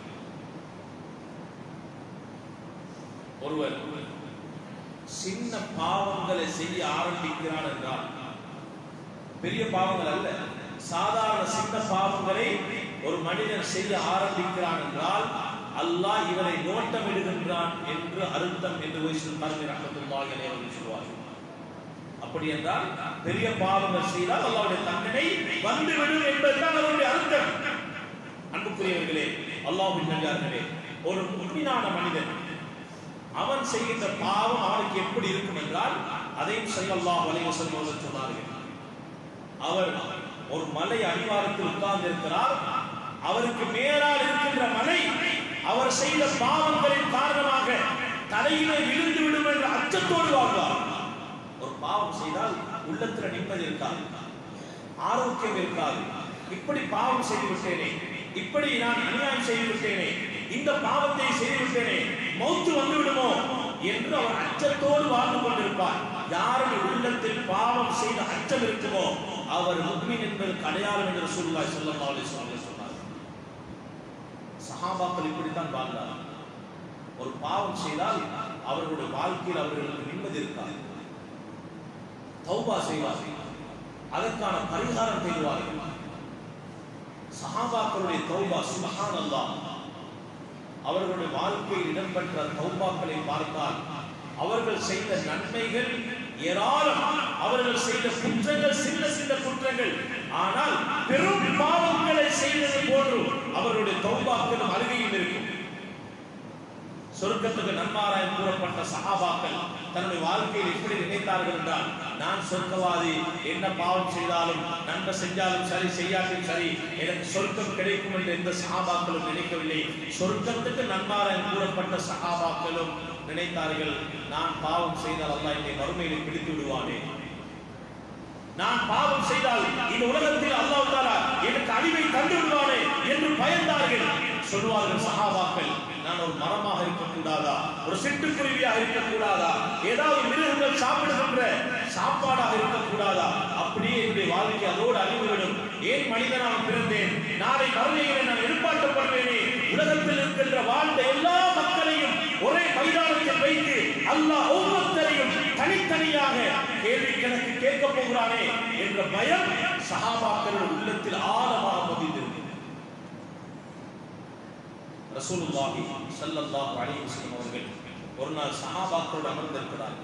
A: ஒருவர் சின்ன பாவங்களை செய்ய ஆரம்பிக்கிறான் என்றால் பெரிய பாவங்கள் அல்ல சாதாரண சின்ன பாவங்களை ஒரு மனிதன் செய்ய ஆரம்பிக்கிறான் என்றால் அல்லாஹ் இவரை நோட்டமிடுகின்றான் என்று அர்த்தம் என்று வைசல் மரபி ரஹமத்துல்லாஹி அலைஹி அவர்கள் சொல்வார்கள் அப்படி என்றால் பெரிய பாவங்கள் செய்தால் அல்லாவுடைய தண்டனை வந்துவிடும் என்பதுதான் அதனுடைய அர்த்தம் அன்புக்குரியவர்களே அல்லாஹ்வின் நல்லார்களே ஒரு முன்பினான மனிதன் அவன் செய்கின்ற பாவம் அவனுக்கு எப்படி இருக்கும் என்றால் அதையும் ஸல்லல்லாஹு அலைஹி வஸல்லம் அவர்கள் சொன்னார்கள் அவர் ஒரு மலை அடிவாரத்தில் உட்கார்ந்து இருக்கிறார் அவருக்கு மேலால் இருக்கின்ற மலை அவர் செய்த பாவங்களின் காரணமாக தலையிலே விழுந்து விடும் என்ற அச்சத்தோடு வாழ்வார் ஒரு பாவம் செய்தால் உள்ளத்துல நிம்மதி இருக்காது ஆரோக்கியம் இருக்காது இப்படி பாவம் செய்து விட்டேனே இப்படி நான் அநியாயம் செய்து விட்டேனே இந்த பாவத்தை செய்து விட்டேனே மௌத்து வந்து விடுமோ என்று அவர் அச்சத்தோடு வாழ்ந்து கொண்டிருப்பார் யாருடைய உள்ளத்தில் பாவம் செய்த அச்சம் இருக்குமோ அவர் முக்மின் என்பது அடையாளம் என்று ரசூலுல்லாஹி ஸல்லல்லாஹு அலைஹி வஸல்லம் சொன்னார் சஹாபாக்கள் இப்படித்தான் வாழ்ந்தார் ஒரு பாவம் செய்தால் அவர்களுடைய வாழ்க்கையில் அவர்களுக்கு நிம்மதி இருக்காது தௌபா செய்வார்கள் அதற்கான பரிகாரம் செய்வார்கள் சஹாபாக்களுடைய தௌபா சுபஹான் அல்லாஹ் அவர்களுடைய வாழ்க்கையில் இடம்பெற்ற தௌபாக்களை பார்த்தால் அவர்கள் செய்த நன்மைகள் ஏராளம் அவர்கள் செய்த குற்றங்கள் சின்ன சின்ன குற்றங்கள் ஆனால் பெரும் பாவங்களை செய்தது போன்று அவர்களுடைய தௌபாக்களும் அருகையில் இருக்கும் சொர்க்கத்துக்கு நன்மாராயம் கூறப்பட்ட சஹாபாக்கள் தன்னுடைய வாழ்க்கையில் எப்படி நினைத்தார்கள் என்றால் நான் சொர்க்கவாதி என்ன பாவம் செய்தாலும் நன்மை செஞ்சாலும் சரி செய்யாட்டியும் சரி எனக்கு சொர்க்கம் கிடைக்கும் என்று எந்த சஹாபாக்களும் நினைக்கவில்லை சொர்க்கத்துக்கு நன்மாராயம் கூறப்பட்ட சஹாபாக்களும் நினைத்தார்கள் நான் பாவம் செய்தால் அல்லாஹ் என்னை மறுமையில் பிடித்து விடுவானே நான் பாவம் செய்தால் இந்த உலகத்தில் அல்லாஹ் தாலா எனக்கு அழிவை தந்து விடுவானே என்று பயந்தார்கள் சொல்வார்கள் சஹாபாக்கள் நான் ஒரு மரமாக இருக்கக்கூடாதா ஒரு சிட்டுக்குருவியாக இருக்கக்கூடாதா ஏதாவது மிருகங்கள் சாப்பிடுகின்ற சாப்பாடாக இருக்கக்கூடாதா அப்படியே என்னுடைய வாழ்க்கை அதோடு அழிந்துவிடும் ஏன் மனிதனாக பிறந்தேன் நாளை மறுமையிலே நான் எதிர்பார்க்கப்படுவேனே உலகத்தில் இருக்கின்ற வாழ்ந்த எல்லா மக்களையும் ஒரே மைதானத்தில் வைத்து அல்லாஹ் ஒவ்வொருத்தரையும் தனித்தனியாக கேள்வி கணக்கு கேட்க போகிறானே என்ற பயம் சஹாபாக்கள் உள்ளத்தில் ஆழமாக பதிந்திருக்கிறது ரசூலுல்லாஹி ஸல்லல்லாஹு அலைஹி வஸல்லம் அவர்கள் ஒரு நாள் சஹாபாக்களோடு அமர்ந்திருக்கிறார்கள்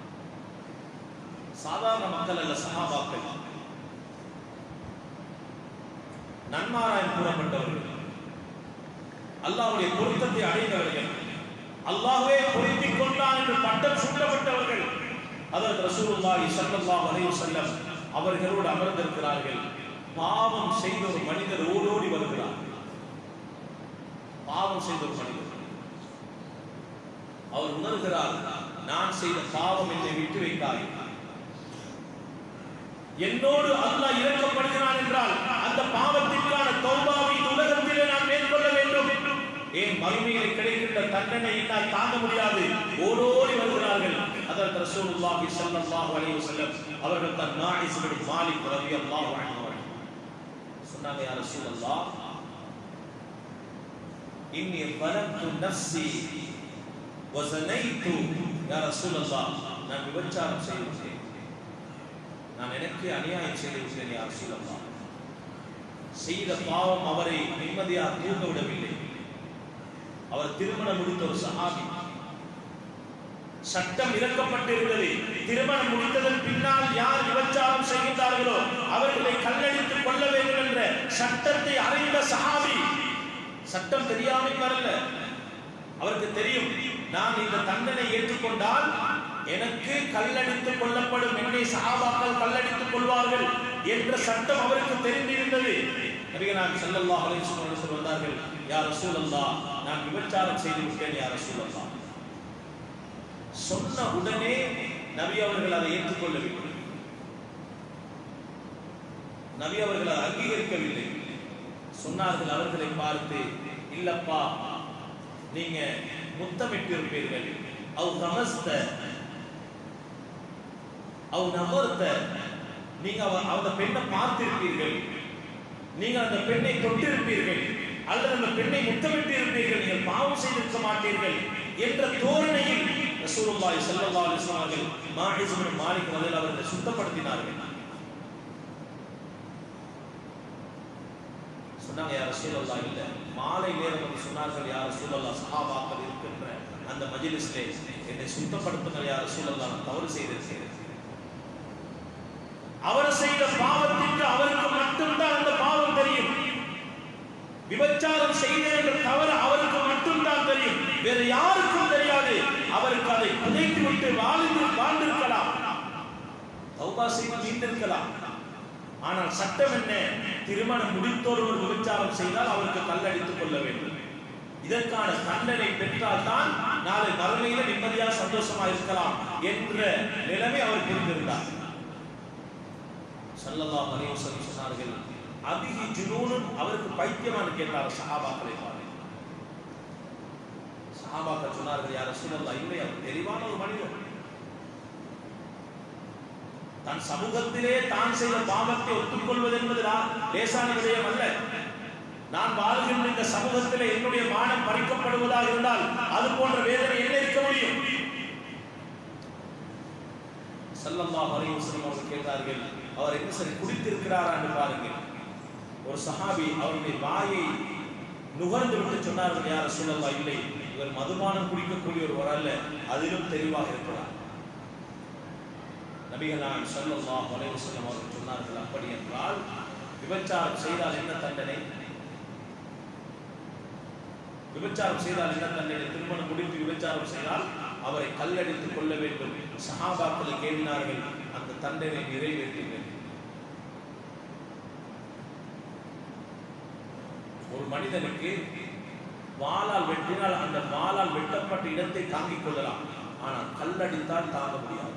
A: சாதாரண மக்கள் அல்ல சஹாபாக்கள் நன்மாராயம் கூறப்பட்டவர்கள் அல்லாஹ்வுடைய பொருத்தத்தை அடைந்தவர்கள் அல்லாஹ்வே பொருத்திக் கொண்டான் என்று பட்டம் சூட்டப்பட்டவர்கள் அதற்கு ரசூலுல்லாஹி ஸல்லல்லாஹு அலைஹி வஸல்லம் அவர்களோடு அமர்ந்திருக்கிறார்கள் பாவம் செய்த ஒரு மனிதர் ஓடோடி வருகிறார் பாவம் செய்த ஒரு மனிதர் அவர் உணர்கிறார் நான் செய்த பாவம் என்னை விட்டு வைக்காது என்னோடு அல்லாஹ் இறக்கப்படுகிறான் என்றால் அந்த பாவத்திற்கான தௌபாவை இந்த உலகத்திலே நான் மேற்கொள்ள வேண்டும் ஏன் மறுமையிலே கிடைக்கின்ற தண்டனை என்னால் தாங்க முடியாது ஓடோடி வருகிறார்கள் அதற்கு ரசூலுல்லாஹி ஸல்லல்லாஹு அலைஹி வஸல்லம் அவர்கள் தன் நாயிஸ் பின் மாலிக் ரலியல்லாஹு அன்ஹு அவர்கள் சொன்னாங்க யா ரசூலல்லாஹ் இன்னி ظلمت نفسي وزنيت يا رسول الله நான் விபச்சாரம் செய்து விட்டேன் நான் எனக்கு அநியாயம் செய்து விட்டேன் யா ரசூல் அல்லாஹ் செய்த பாவம் அவரை நிம்மதியாக தூங்க விடவில்லை அவர் திருமணம் முடித்த ஒரு சஹாபி சட்டம் இறக்கப்பட்டிருந்தது திருமணம் முடித்ததன் பின்னால் யார் விபச்சாரம் செய்கின்றார்களோ அவர்களை கல்லடித்து கொள்ள வேண்டும் என்ற சட்டத்தை அறிந்த சஹாபி சட்டம் தெரியாமல் வரல அவருக்கு தெரியும் நான் இந்த தண்டனை ஏற்றுக்கொண்டால் எனக்கு கல்லடித்து கொள்ளப்படும் என்னை சஹாபாக்கள் கல்லடித்துக் கொள்வார்கள் என்ற சட்டம் அவருக்கு தெரிந்திருந்தது நபிகளார் ஸல்லல்லாஹு அலைஹி வஸல்லம் வந்தார்கள் யா ரசூலல்லாஹ் நான் விபச்சாரம் செய்து விட்டேன் யா ரசூலல்லாஹ் சொன்ன உடனே நபி அவர்கள் அதை ஏற்றுக்கொள்ளவில்லை நபி அவர்கள் அதை அங்கீகரிக்கவில்லை சொன்னார்கள் அவர்களை பார்த்து இல்லப்பா நீங்க முத்தமிட்டு இருப்பீர்கள் அவ் நமஸ்த அவ் நகர்த்த நீங்க அவ- அந்த பெண்ணை பார்த்திருப்பீர்கள் நீங்க அந்த பெண்ணை தொட்டிருப்பீர்கள் அல்லது அந்த பெண்ணை முத்தமிட்டு இருப்பீர்கள் நீங்கள் பாவம் செய்திருக்க மாட்டீர்கள் என்ற தோரணையில் ரசூலுல்லாஹி ஸல்லல்லாஹு அலைஹி வஸல்லம் அவர்கள் மாஹிஸ் இப்னு மாலிக் ரலியல்லாஹு அவர்களை சுத்தப்படுத்தினார்கள் சொன்னாங்க யார் ரசூலுல்லாஹ் இல்ல மாலை நேரம் வந்து சொன்னார்கள் யார் ரசூலுல்லாஹ் சஹாபாக்கள் இருக்கின்ற அந்த மஜ்லிஸ்லே என்னை சுத்தப்படுத்துங்கள் யார் ரசூலுல்லாஹ் நான் தவறு செய்திருக்கிறேன் விபச்சாரம் செய்தேன் என்ற தவறு அவருக்கு மட்டும்தான் தெரியும் வேற யாருக்கும் தெரியாது அவருக்கு அதை புதைத்து விட்டு வாழ்ந்து வாழ்ந்திருக்கலாம் தௌபா செய்து மீண்டிருக்கலாம் ஆனால் சட்டம் என்ன திருமணம் முடித்தோர் ஒரு விபச்சாரம் செய்தால் அவருக்கு கல்லடித்துக் கொள்ள வேண்டும் இதற்கான தண்டனை பெற்றால் தான் நாளை மறுமையில நிம்மதியா சந்தோஷமா இருக்கலாம் என்ற நிலைமை அவர் புரிந்திருந்தார் சல்லல்லாஹு அலைஹி வஸல்லம் சொன்னார்கள் அபிஹி ஜுனூனுன் அவருக்கு பைத்தியமானு கேட்டார் சஹாபாக்களை சஹாபாக்கள் சொன்னார்கள் யார் ரசூலுல்லாஹ் இல்லை அவர் தெளிவான ஒரு மனிதர் தன் சமூகத்திலே தான் செய்த பாவத்தை ஒத்துக்கொள்வது என்பது லேசான விடயம் அல்ல நான் வாழ்கின்ற இந்த சமூகத்திலே என்னுடைய மானம் பறிக்கப்படுவதாக இருந்தால் அது போன்ற வேதனை என்ன இருக்க முடியும் சல்லல்லாஹு அலைஹி வஸல்லம் அவர்கள் கேட்டார்கள் அவர் என்ன சரி குடித்திருக்கிறாரா என்று பாருங்கள் ஒரு சஹாபி அவருடைய வாயை நுகர்ந்து விட்டு சொன்னார்கள் யார் சொல்லல்லா இல்லை இவர் மதுபானம் குடிக்கக்கூடிய ஒரு அல்ல அதிலும் தெளிவாக இருக்கிறார் நபிகள் நான் சொல்லல்லாஹு அலைஹி வஸல்லம் அவர்கள் சொன்னார்கள் அப்படி என்றால் விபச்சாரம் செய்தால் என்ன தண்டனை விபச்சாரம் செய்தால் என்ன தண்டனை திருமணம் முடித்து விபச்சாரம் செய்தால் அவரை கல்லடித்துக் கொள்ள வேண்டும் சஹாபாக்கள் கேள்வினார்கள் அந்த தண்டனை நிறைவேற்றுங்கள் ஒரு மனிதனுக்கு வாளால் வெட்டினால் அந்த வாளால் வெட்டப்பட்ட இடத்தை தாங்கிக் கொள்ளலாம் ஆனால் கல்லடித்தால் தாங்க முடியாது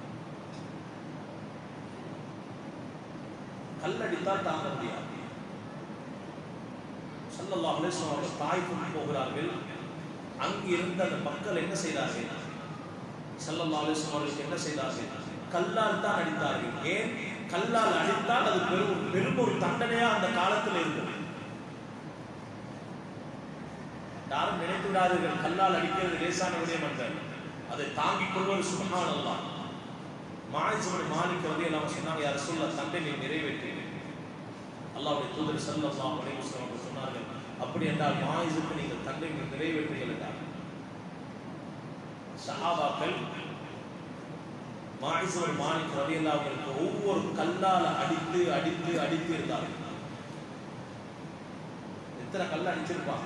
A: கல்லடித்தால் தாங்க முடியாது சல்லல்லாஹு அலைஹி வஸல்லம் அவர்கள் தாய்க்கு போகிறார்கள் அங்கு இருந்த அந்த மக்கள் என்ன செய்தார்கள் சல்லல்லாஹு அலைஹி வஸல்லம் அவர்களுக்கு என்ன செய்தார்கள் கல்லால் தான் அடித்தார்கள் ஏன் கல்லால் அடித்தால் அது பெரும் பெரும் ஒரு தண்டனையா அந்த காலத்தில் இருந்தது யாரும் நினைத்து விடாதீர்கள் கல்லால் அடிக்கிறது லேசான விடயம் அல்ல அதை தாங்கிக் கொள்வது சுபஹான் அல்லாஹ் மாயிசுமன் மாலிக் ரதி எல்லாம் சொன்னாங்க யார் சொல்ல தண்டனை நிறைவேற்றினேன் அல்லாவுடைய தூதர் சல்லல்லாஹு அலைஹி வஸல்லம் அவர்கள் சொன்னார்கள் அப்படி என்றால் மாயிசுக்கு நீங்கள் தண்டனை நிறைவேற்றுங்கள் என்றார் சஹாபாக்கள் மாயிசுமன் மாலிக் ரதி அவர்களுக்கு ஒவ்வொரு கல்லால் அடித்து அடித்து அடித்து இருந்தார்கள் எத்தனை கல்ல அடிச்சிருப்பாங்க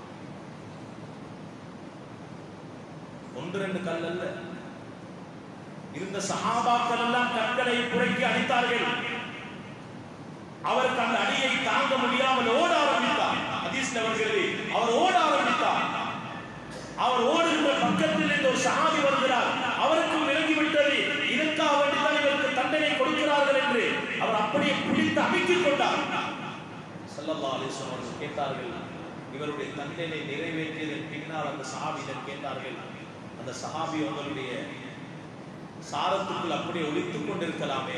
A: ஒன்று ரெண்டு கல் அல்ல இருந்த சஹாபாக்கள் எல்லாம் கற்களை புரைக்கி அடித்தார்கள் அவருக்கு அந்த அடியை தாங்க முடியாமல் ஓட ஆரம்பித்தார் ஹதீஸ்ல வருகிறது அவர் ஓட ஆரம்பித்தார் அவர் ஓடுகின்ற பக்கத்தில் இருந்து ஒரு சஹாபி வருகிறார் அவருக்கும் விளங்கிவிட்டது இதற்காக வேண்டிதான் இவருக்கு தண்டனை கொடுக்கிறார்கள் என்று அவர் அப்படியே பிடித்து அமைக்கிக் கொண்டார் சல்லல்லா அலிஸ்லாம் அவர்கள் கேட்டார்கள் இவருடைய தண்டனை நிறைவேற்றியதன் பின்னால் அந்த சஹாபியிடம் கேட்டார்கள் அந்த சஹாபி உங்களுடைய சாரத்துக்குள் அப்படியே ஒழித்துக் கொண்டிருக்கலாமே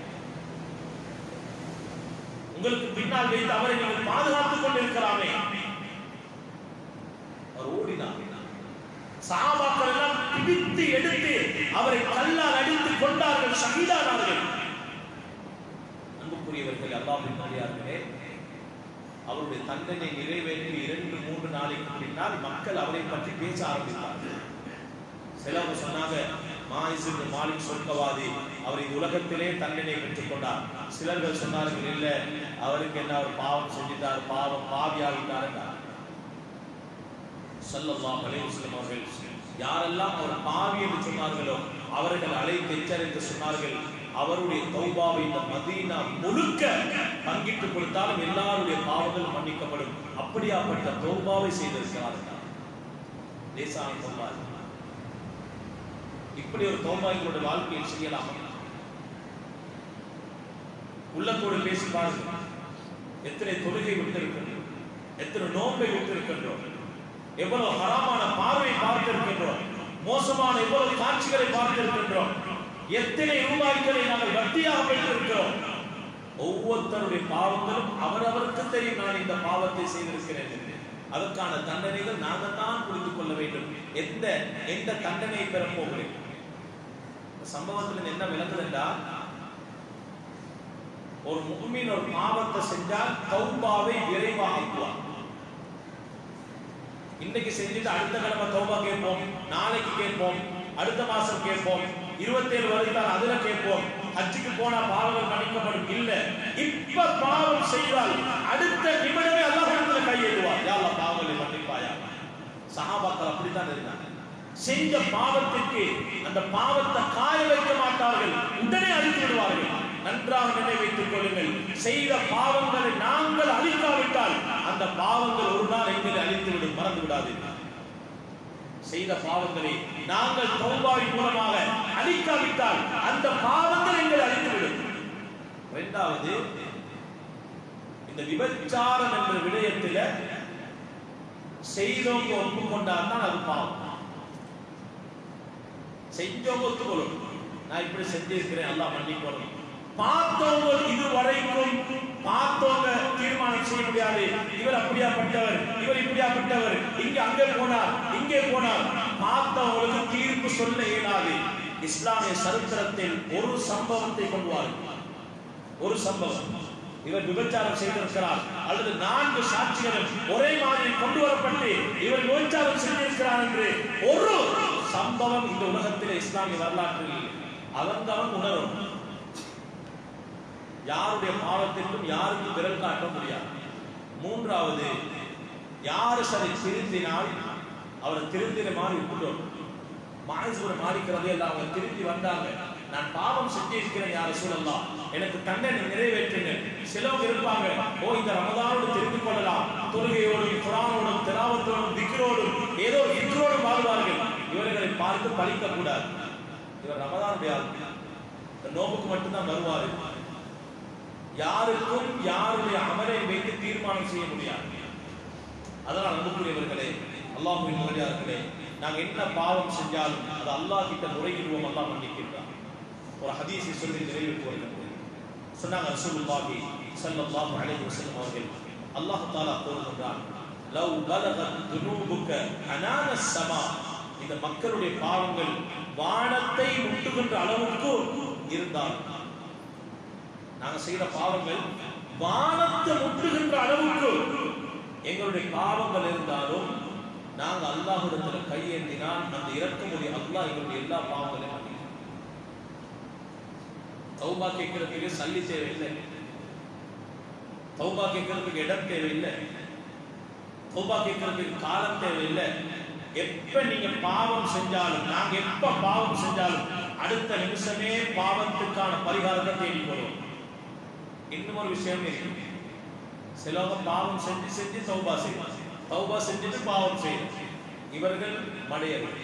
A: உங்களுக்கு பின்னால் வைத்து அவரை நீங்கள் பாதுகாத்துக் கொண்டிருக்கலாமே அவர் ஓடினார் சஹாபாக்கள் எல்லாம் பிடித்து எடுத்து அவரை கல்லால் அடித்து கொண்டார்கள் ஷஹீதானார்கள் அன்புக்குரியவர்கள் அல்லாஹின் மரியாதைகளே அவருடைய தண்டனை நிறைவேற்றி இரண்டு மூன்று நாளைக்கு பின்னால் மக்கள் அவரை பற்றி பேச ஆரம்பித்தார்கள் சிலவங்க சொன்னாங்க மாயிசுக்கு மாலிக் சொர்க்கவாதி அவர் இந்த உலகத்திலே தண்டனை பெற்றுக் கொண்டார் சிலர்கள் சொன்னார்கள் இல்ல அவருக்கு என்ன அவர் பாவம் செஞ்சிட்டார் பாவம் பாவியாகிட்டார் சல்லல்லாஹு அலைஹி வஸல்லம் அவர்கள் யாரெல்லாம் அவர் பாவி என்று சொன்னார்களோ அவர்கள் அழைத்து எச்சரித்து சொன்னார்கள் அவருடைய தௌபாவை இந்த மதீனா முழுக்க பங்கிட்டு கொடுத்தாலும் எல்லாருடைய பாவங்களும் மன்னிக்கப்படும் அப்படியாப்பட்ட தௌபாவை செய்திருக்கிறார்கள் லேசான தௌபா இப்படி ஒரு தௌபா எங்களுடைய வாழ்க்கையில் செய்யலாமா உள்ளத்தோடு பேசி பாருங்க எத்தனை தொழுகை விட்டிருக்கின்றோம் எத்தனை நோன்பை விட்டிருக்கின்றோம் எவ்வளவு ஹராமான பார்வை பார்த்திருக்கின்றோம் மோசமான எவ்வளவு காட்சிகளை பார்த்திருக்கின்றோம் எத்தனை ரூபாய்களை நாங்கள் வட்டியாக பெற்றிருக்கிறோம் ஒவ்வொருத்தருடைய பாவங்களும் அவரவருக்கு தெரியும் நான் இந்த பாவத்தை செய்திருக்கிறேன் என்று அதற்கான தண்டனைகள் நாங்கள் தான் புரிந்து கொள்ள வேண்டும் எந்த எந்த தண்டனை பெற போகிறேன் சம்பவத்தில் என்ன விளங்குது என்றால் ஒரு முகமீன் ஒரு பாவத்தை செஞ்சால் தௌபாவை விரைவாக ஆக்குவார் இன்னைக்கு செஞ்சுட்டு அடுத்த கிழமை தௌபா கேட்போம் நாளைக்கு கேட்போம் அடுத்த மாசம் கேட்போம் இருபத்தேழு வருத்தால் அதுல கேட்போம் ஹஜ்ஜுக்கு போனா பாவங்கள் மன்னிக்கப்படும் இல்ல இப்ப பாவம் செய்தால் அடுத்த நிமிடமே அல்லாஹ் கை சஹாபாக்கள் அப்படித்தான் இருந்தாங்க செஞ்ச பாவத்திற்கு அந்த பாவத்தை காய வைக்க மாட்டார்கள் உடனே அழித்து விடுவார்கள் நன்றாக நினைவைத்துக் கொள்ளுங்கள் செய்த பாவங்களை நாங்கள் அழிக்காவிட்டால் அந்த பாவங்கள் ஒரு நாள் எங்களை அழித்து விடும் மறந்து விடாது செய்த பாவங்களை நாங்கள் தௌபாவின் மூலமாக அழிக்காவிட்டால் அந்த பாவங்கள் எங்களை அழித்துவிடும் இரண்டாவது இந்த விபச்சாரம் என்ற விடயத்தில் செய்தவங்க ஒப்புக்கொண்டால் தான் அது பாவம் செஞ்சவங்க ஒத்துக்கொள்ளணும் நான் இப்படி செஞ்சிருக்கிறேன் எல்லாம் மன்னிக்கணும் பார்த்தவங்க இதுவரைக்கும் பார்த்தவங்க தீர்மானம் செய்ய முடியாது இவர் அப்படியாப்பட்டவர் இவர் இப்படியாப்பட்டவர் இங்க அங்கே போனார் இங்கே போனார் பார்த்தவங்களுக்கு தீர்ப்பு சொல்ல இயலாது இஸ்லாமிய சரித்திரத்தில் ஒரு சம்பவத்தை கொண்டு வாருங்கள் ஒரு சம்பவம் இவர் விபச்சாரம் செய்திருக்கிறார் அல்லது நான்கு சாட்சிகளும் ஒரே மாதிரி கொண்டு வரப்பட்டு இவர் விபச்சாரம் செய்திருக்கிறார் என்று ஒரு சம்பவம் இந்த உலகத்தில் இஸ்லாமிய வரலாற்றில் இல்லை. அவங்க அவன் உணரும் யாருடைய பாவத்திற்கும் யாருக்கும் விரல் காட்ட முடியாது மூன்றாவது யாரு சரி திருந்தினால் அவர் திருந்தின மாதிரி விட்டுட்டோம் மாயசூர் மாறிக்கிறதே இல்ல அவங்க திரும்பி வந்தாங்க நான் பாவம் செஞ்சிருக்கிறேன் யார சூழல்லாம் எனக்கு தண்டனை நிறைவேற்றுங்க சிலவங்க இருப்பாங்க ஓ இந்த ரமதானோடு தெரிந்து கொள்ளலாம் தொழுகையோடும் குரானோடும் திராவத்தோடும் திக்ரோடும் ஏதோ இன்றோடும் வாழ்வார்கள் இவர்களை பார்த்து பழிக்க கூடாது இவர் ரமதானுடைய ஆள். இந்த நோம்புக்கு மட்டும்தான் வருவாரு யாருக்கும் யாருடைய அமலை வைத்து தீர்மானம் செய்ய முடியாது அதனால் அன்புக்குரியவர்களே அல்லாஹுவின் முறையார்களே நாங்கள் என்ன பாவம் செஞ்சாலும் அது அல்லாஹ் கிட்ட முறையிடுவோம் அல்லாஹ் மன்னிக்கின்றான் ஒரு ஹதீஸை சொல்லி நிறைவேற்றி வருகிறது சொன்னாங்க ரசூலுல்லாஹி ஸல்லல்லாஹு அலைஹி வஸல்லம் அவர்கள் அல்லாஹ் தஆலா கூறுகின்றான் லவ் பலகத் துனூபுக அனான ஸமா இந்த மக்களுடைய பாவங்கள் வானத்தை முட்டுகின்ற அளவுக்கு இருந்தால் நாங்க செய்யற பாவங்கள் வானத்தை முட்டுகின்ற அளவுக்கு எங்களுடைய பாவங்கள் இருந்தாலும் நாங்க அல்லாஹ்விடத்துல கையேந்தினால் அந்த இறக்கமுடைய அல்லாஹ் எங்களுடைய எல்லா பாவங்களையும் மன்னிக்கிறான். தௌபா கேட்கறதுக்கு சல்லி தேவையில்லை தௌபா கேட்கறதுக்கு இடம் தேவையில்லை தௌபா கேட்கறதுக்கு காலம் தேவையில்லை எப்ப நீங்க பாவம் செஞ்சாலும் நாங்க எப்ப பாவம் செஞ்சாலும் அடுத்த நிமிஷமே பாவத்துக்கான பரிகாரத்தை தேடி போறோம் இன்னும் ஒரு விஷயம் இருக்கு சிலவங்க பாவம் செஞ்சு செஞ்சு தௌபா செய்வாங்க தௌபா செஞ்சுட்டு பாவம் செய்யும் இவர்கள் மடையர்கள்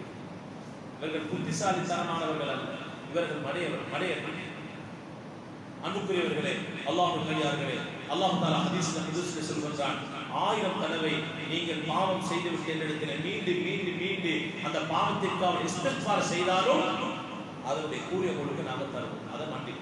A: இவர்கள் புத்திசாலித்தனமானவர்கள் அல்ல இவர்கள் மடையவர் மடையர்கள் அன்புக்குரியவர்களே அல்லாஹ் கையார்களே அல்லாஹ் தாலா ஹதீஸ்ல ஹதீஸ்ல சொல்கிறான் ஆயிரம் தடவை நீங்கள் பாவம் செய்து விட்டு என்னிடத்தில் மீண்டும் மீண்டும் மீண்டும் அந்த பாவத்திற்காக இஸ்திக்பார் செய்தாலும் அதனுடைய கூறிய உங்களுக்கு நாங்கள் தருவோம் அதை மன்னிப்போம்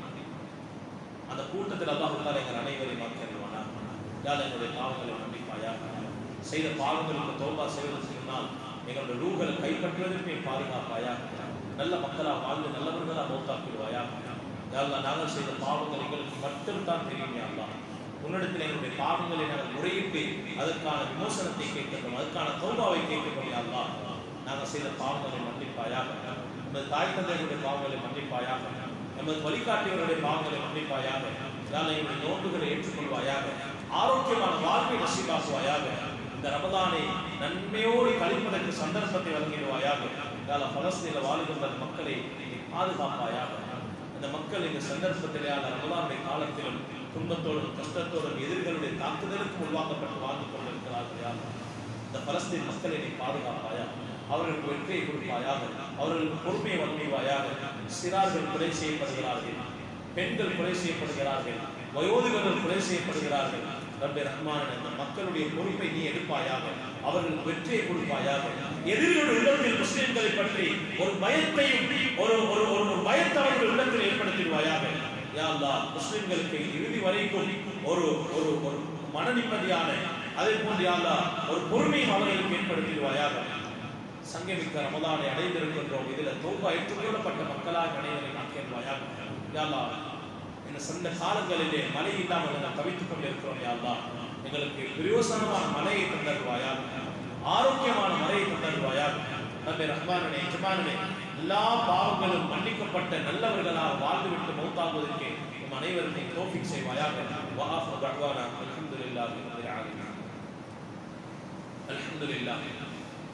A: அந்த கூட்டத்தில் அல்லாஹ் தாலா எங்கள் அனைவரையும் வாக்களிவானா யார் எங்களுடைய பாவங்களை மன்னிப்பாயா செய்த பாவங்களுக்கு தௌபா செய்வதற்கு முன்னால் எங்களுடைய ரூகளை கைப்பற்றுவதற்கு நீ பாதுகாப்பாயா நல்ல மக்களா வாழ்ந்து நல்லவர்களா மௌத்தாக்கிடுவாயா யாழ்லா நாங்கள் செய்த பாவங்கள் எங்களுக்கு மட்டும்தான் தெரியும் யாழ்லா உன்னிடத்தில் எங்களுடைய பாவங்களை நாங்கள் முறையிட்டு அதற்கான விமோசனத்தை கேட்கின்றோம் அதற்கான தௌபாவை கேட்கின்றோம் யாழ்லா நாங்கள் செய்த பாவங்களை மன்னிப்பாயாக நமது தாய் தந்தையருடைய பாவங்களை மன்னிப்பாயாக நமது வழிகாட்டியவருடைய பாவங்களை மன்னிப்பாயாக யாழ் எங்களுடைய நோன்புகளை ஏற்றுக்கொள்வாயாக ஆரோக்கியமான வாழ்வை நசீபாக்குவாயாக இந்த ரமதானை நன்மையோடு கழிப்பதற்கு சந்தர்ப்பத்தை வழங்கிடுவாயாக யாழ் பலஸ்தீனில் வாழுகின்ற மக்களை நீ பாதுகாப்பாயாக அந்த மக்கள் இந்த சந்தர்ப்பத்திலே அந்த ரமலானுடைய காலத்திலும் துன்பத்தோடும் கஷ்டத்தோடும் எதிர்களுடைய தாக்குதலுக்கு உருவாக்கப்பட்டு வாழ்ந்து கொண்டிருக்கிறார்கள் யார் இந்த பலஸ்தீன் மக்களை நீ பாதுகாப்பாயா அவர்களுக்கு வெற்றியை கொடுப்பாயாக அவர்களுக்கு பொறுமையை வழங்குவாயாக சிறார்கள் கொலை செய்யப்படுகிறார்கள் பெண்கள் கொலை செய்யப்படுகிறார்கள் வயோதிகர்கள் கொலை செய்யப்படுகிறார்கள் ரப்பே ரஹ்மான் அந்த மக்களுடைய பொறுப்பை நீ எடுப்பாயாக அவர்களுக்கு வெற்றியை கொடுப்பாயாக எதிரிகளுடைய உள்ளத்தில் முஸ்லிம்களை பற்றி ஒரு பயத்தையும் ஒரு ஒரு ஒரு ஒரு பயத்தை அவர்கள் உள்ளத்தில் ஏற்படுத்திடுவாயாக யா அல்லாஹ் முஸ்லிம்களுக்கு இறுதி வரைக்கும் ஒரு ஒரு ஒரு மன நிம்மதியான அதே போன்று யா அல்லாஹ் ஒரு பொறுமையும் அவர்களுக்கு ஏற்படுத்திடுவாயாக சங்கமிக்க ரமதானை அடைந்திருக்கின்றோம் இதில் தோப்பா ஏற்றுக்கொள்ளப்பட்ட மக்களாக அனைவரை ஆக்கிடுவாயாக யா அல்லாஹ் இந்த சொந்த காலங்களிலே மழை இல்லாமல் நாங்கள் தவித்துக் கொண்டிருக்கிறோம் யாழ்லா எங்களுக்கு பிரயோசனமான மழையை தந்தருவாயா ஆரோக்கியமான மழையை தந்தருவாயா நம்பி ரஹ்மானனே எஜமானனே எல்லா பாவங்களும் மன்னிக்கப்பட்ட நல்லவர்களாக வாழ்ந்துவிட்டு மௌத்தாகுவதற்கு நம் அனைவருக்கும் தோஃபிக் செய்வாயாக வஆஃபு தஅவானா அல்ஹம்துலில்லாஹி ரப்பில் ஆலமீன் அல்ஹம்துலில்லாஹ்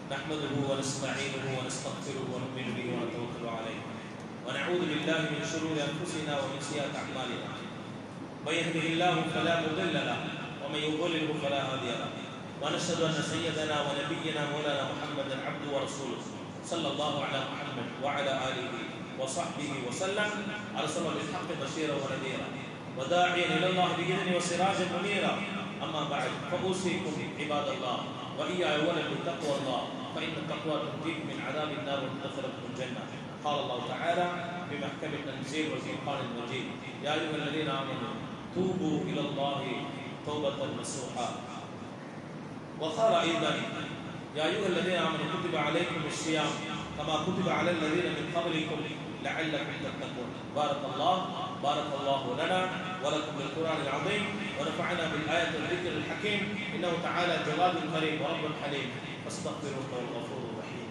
A: نحمده ونستعينه ونستغفره ونؤمن به ونتوكل عليه ونعوذ بالله من شرور انفسنا ومن سيئات اعمالنا من يهده الله فلا مضل له ومن يضلله فلا هادي له ونشهد ان سيدنا ونبينا مولانا محمدا عبده ورسوله صلى الله على محمد وعلى اله وصحبه وسلم ارسله بالحق بشيرا ونذيرا وداعيا الى الله باذنه وسراجا منيرا اما بعد فاوصيكم عباد الله واياي اولا بتقوى الله فان التقوى تنجيكم من عذاب النار وتدخلكم الجنه قال الله تعالى في محكم التنزيل والفرقان المجيد يا ايها الذين امنوا توبوا الى الله توبه نصوحا وقال ايضا يا ايها الذين امنوا كتب عليكم الصيام كما كتب على الذين من قبلكم لعلكم تتقون بارك الله بارك الله لنا ولكم بالقران العظيم ونفعنا بالايه والذكر الحكيم انه تعالى جواد كريم ورب حليم فاستغفروه الغفور الرحيم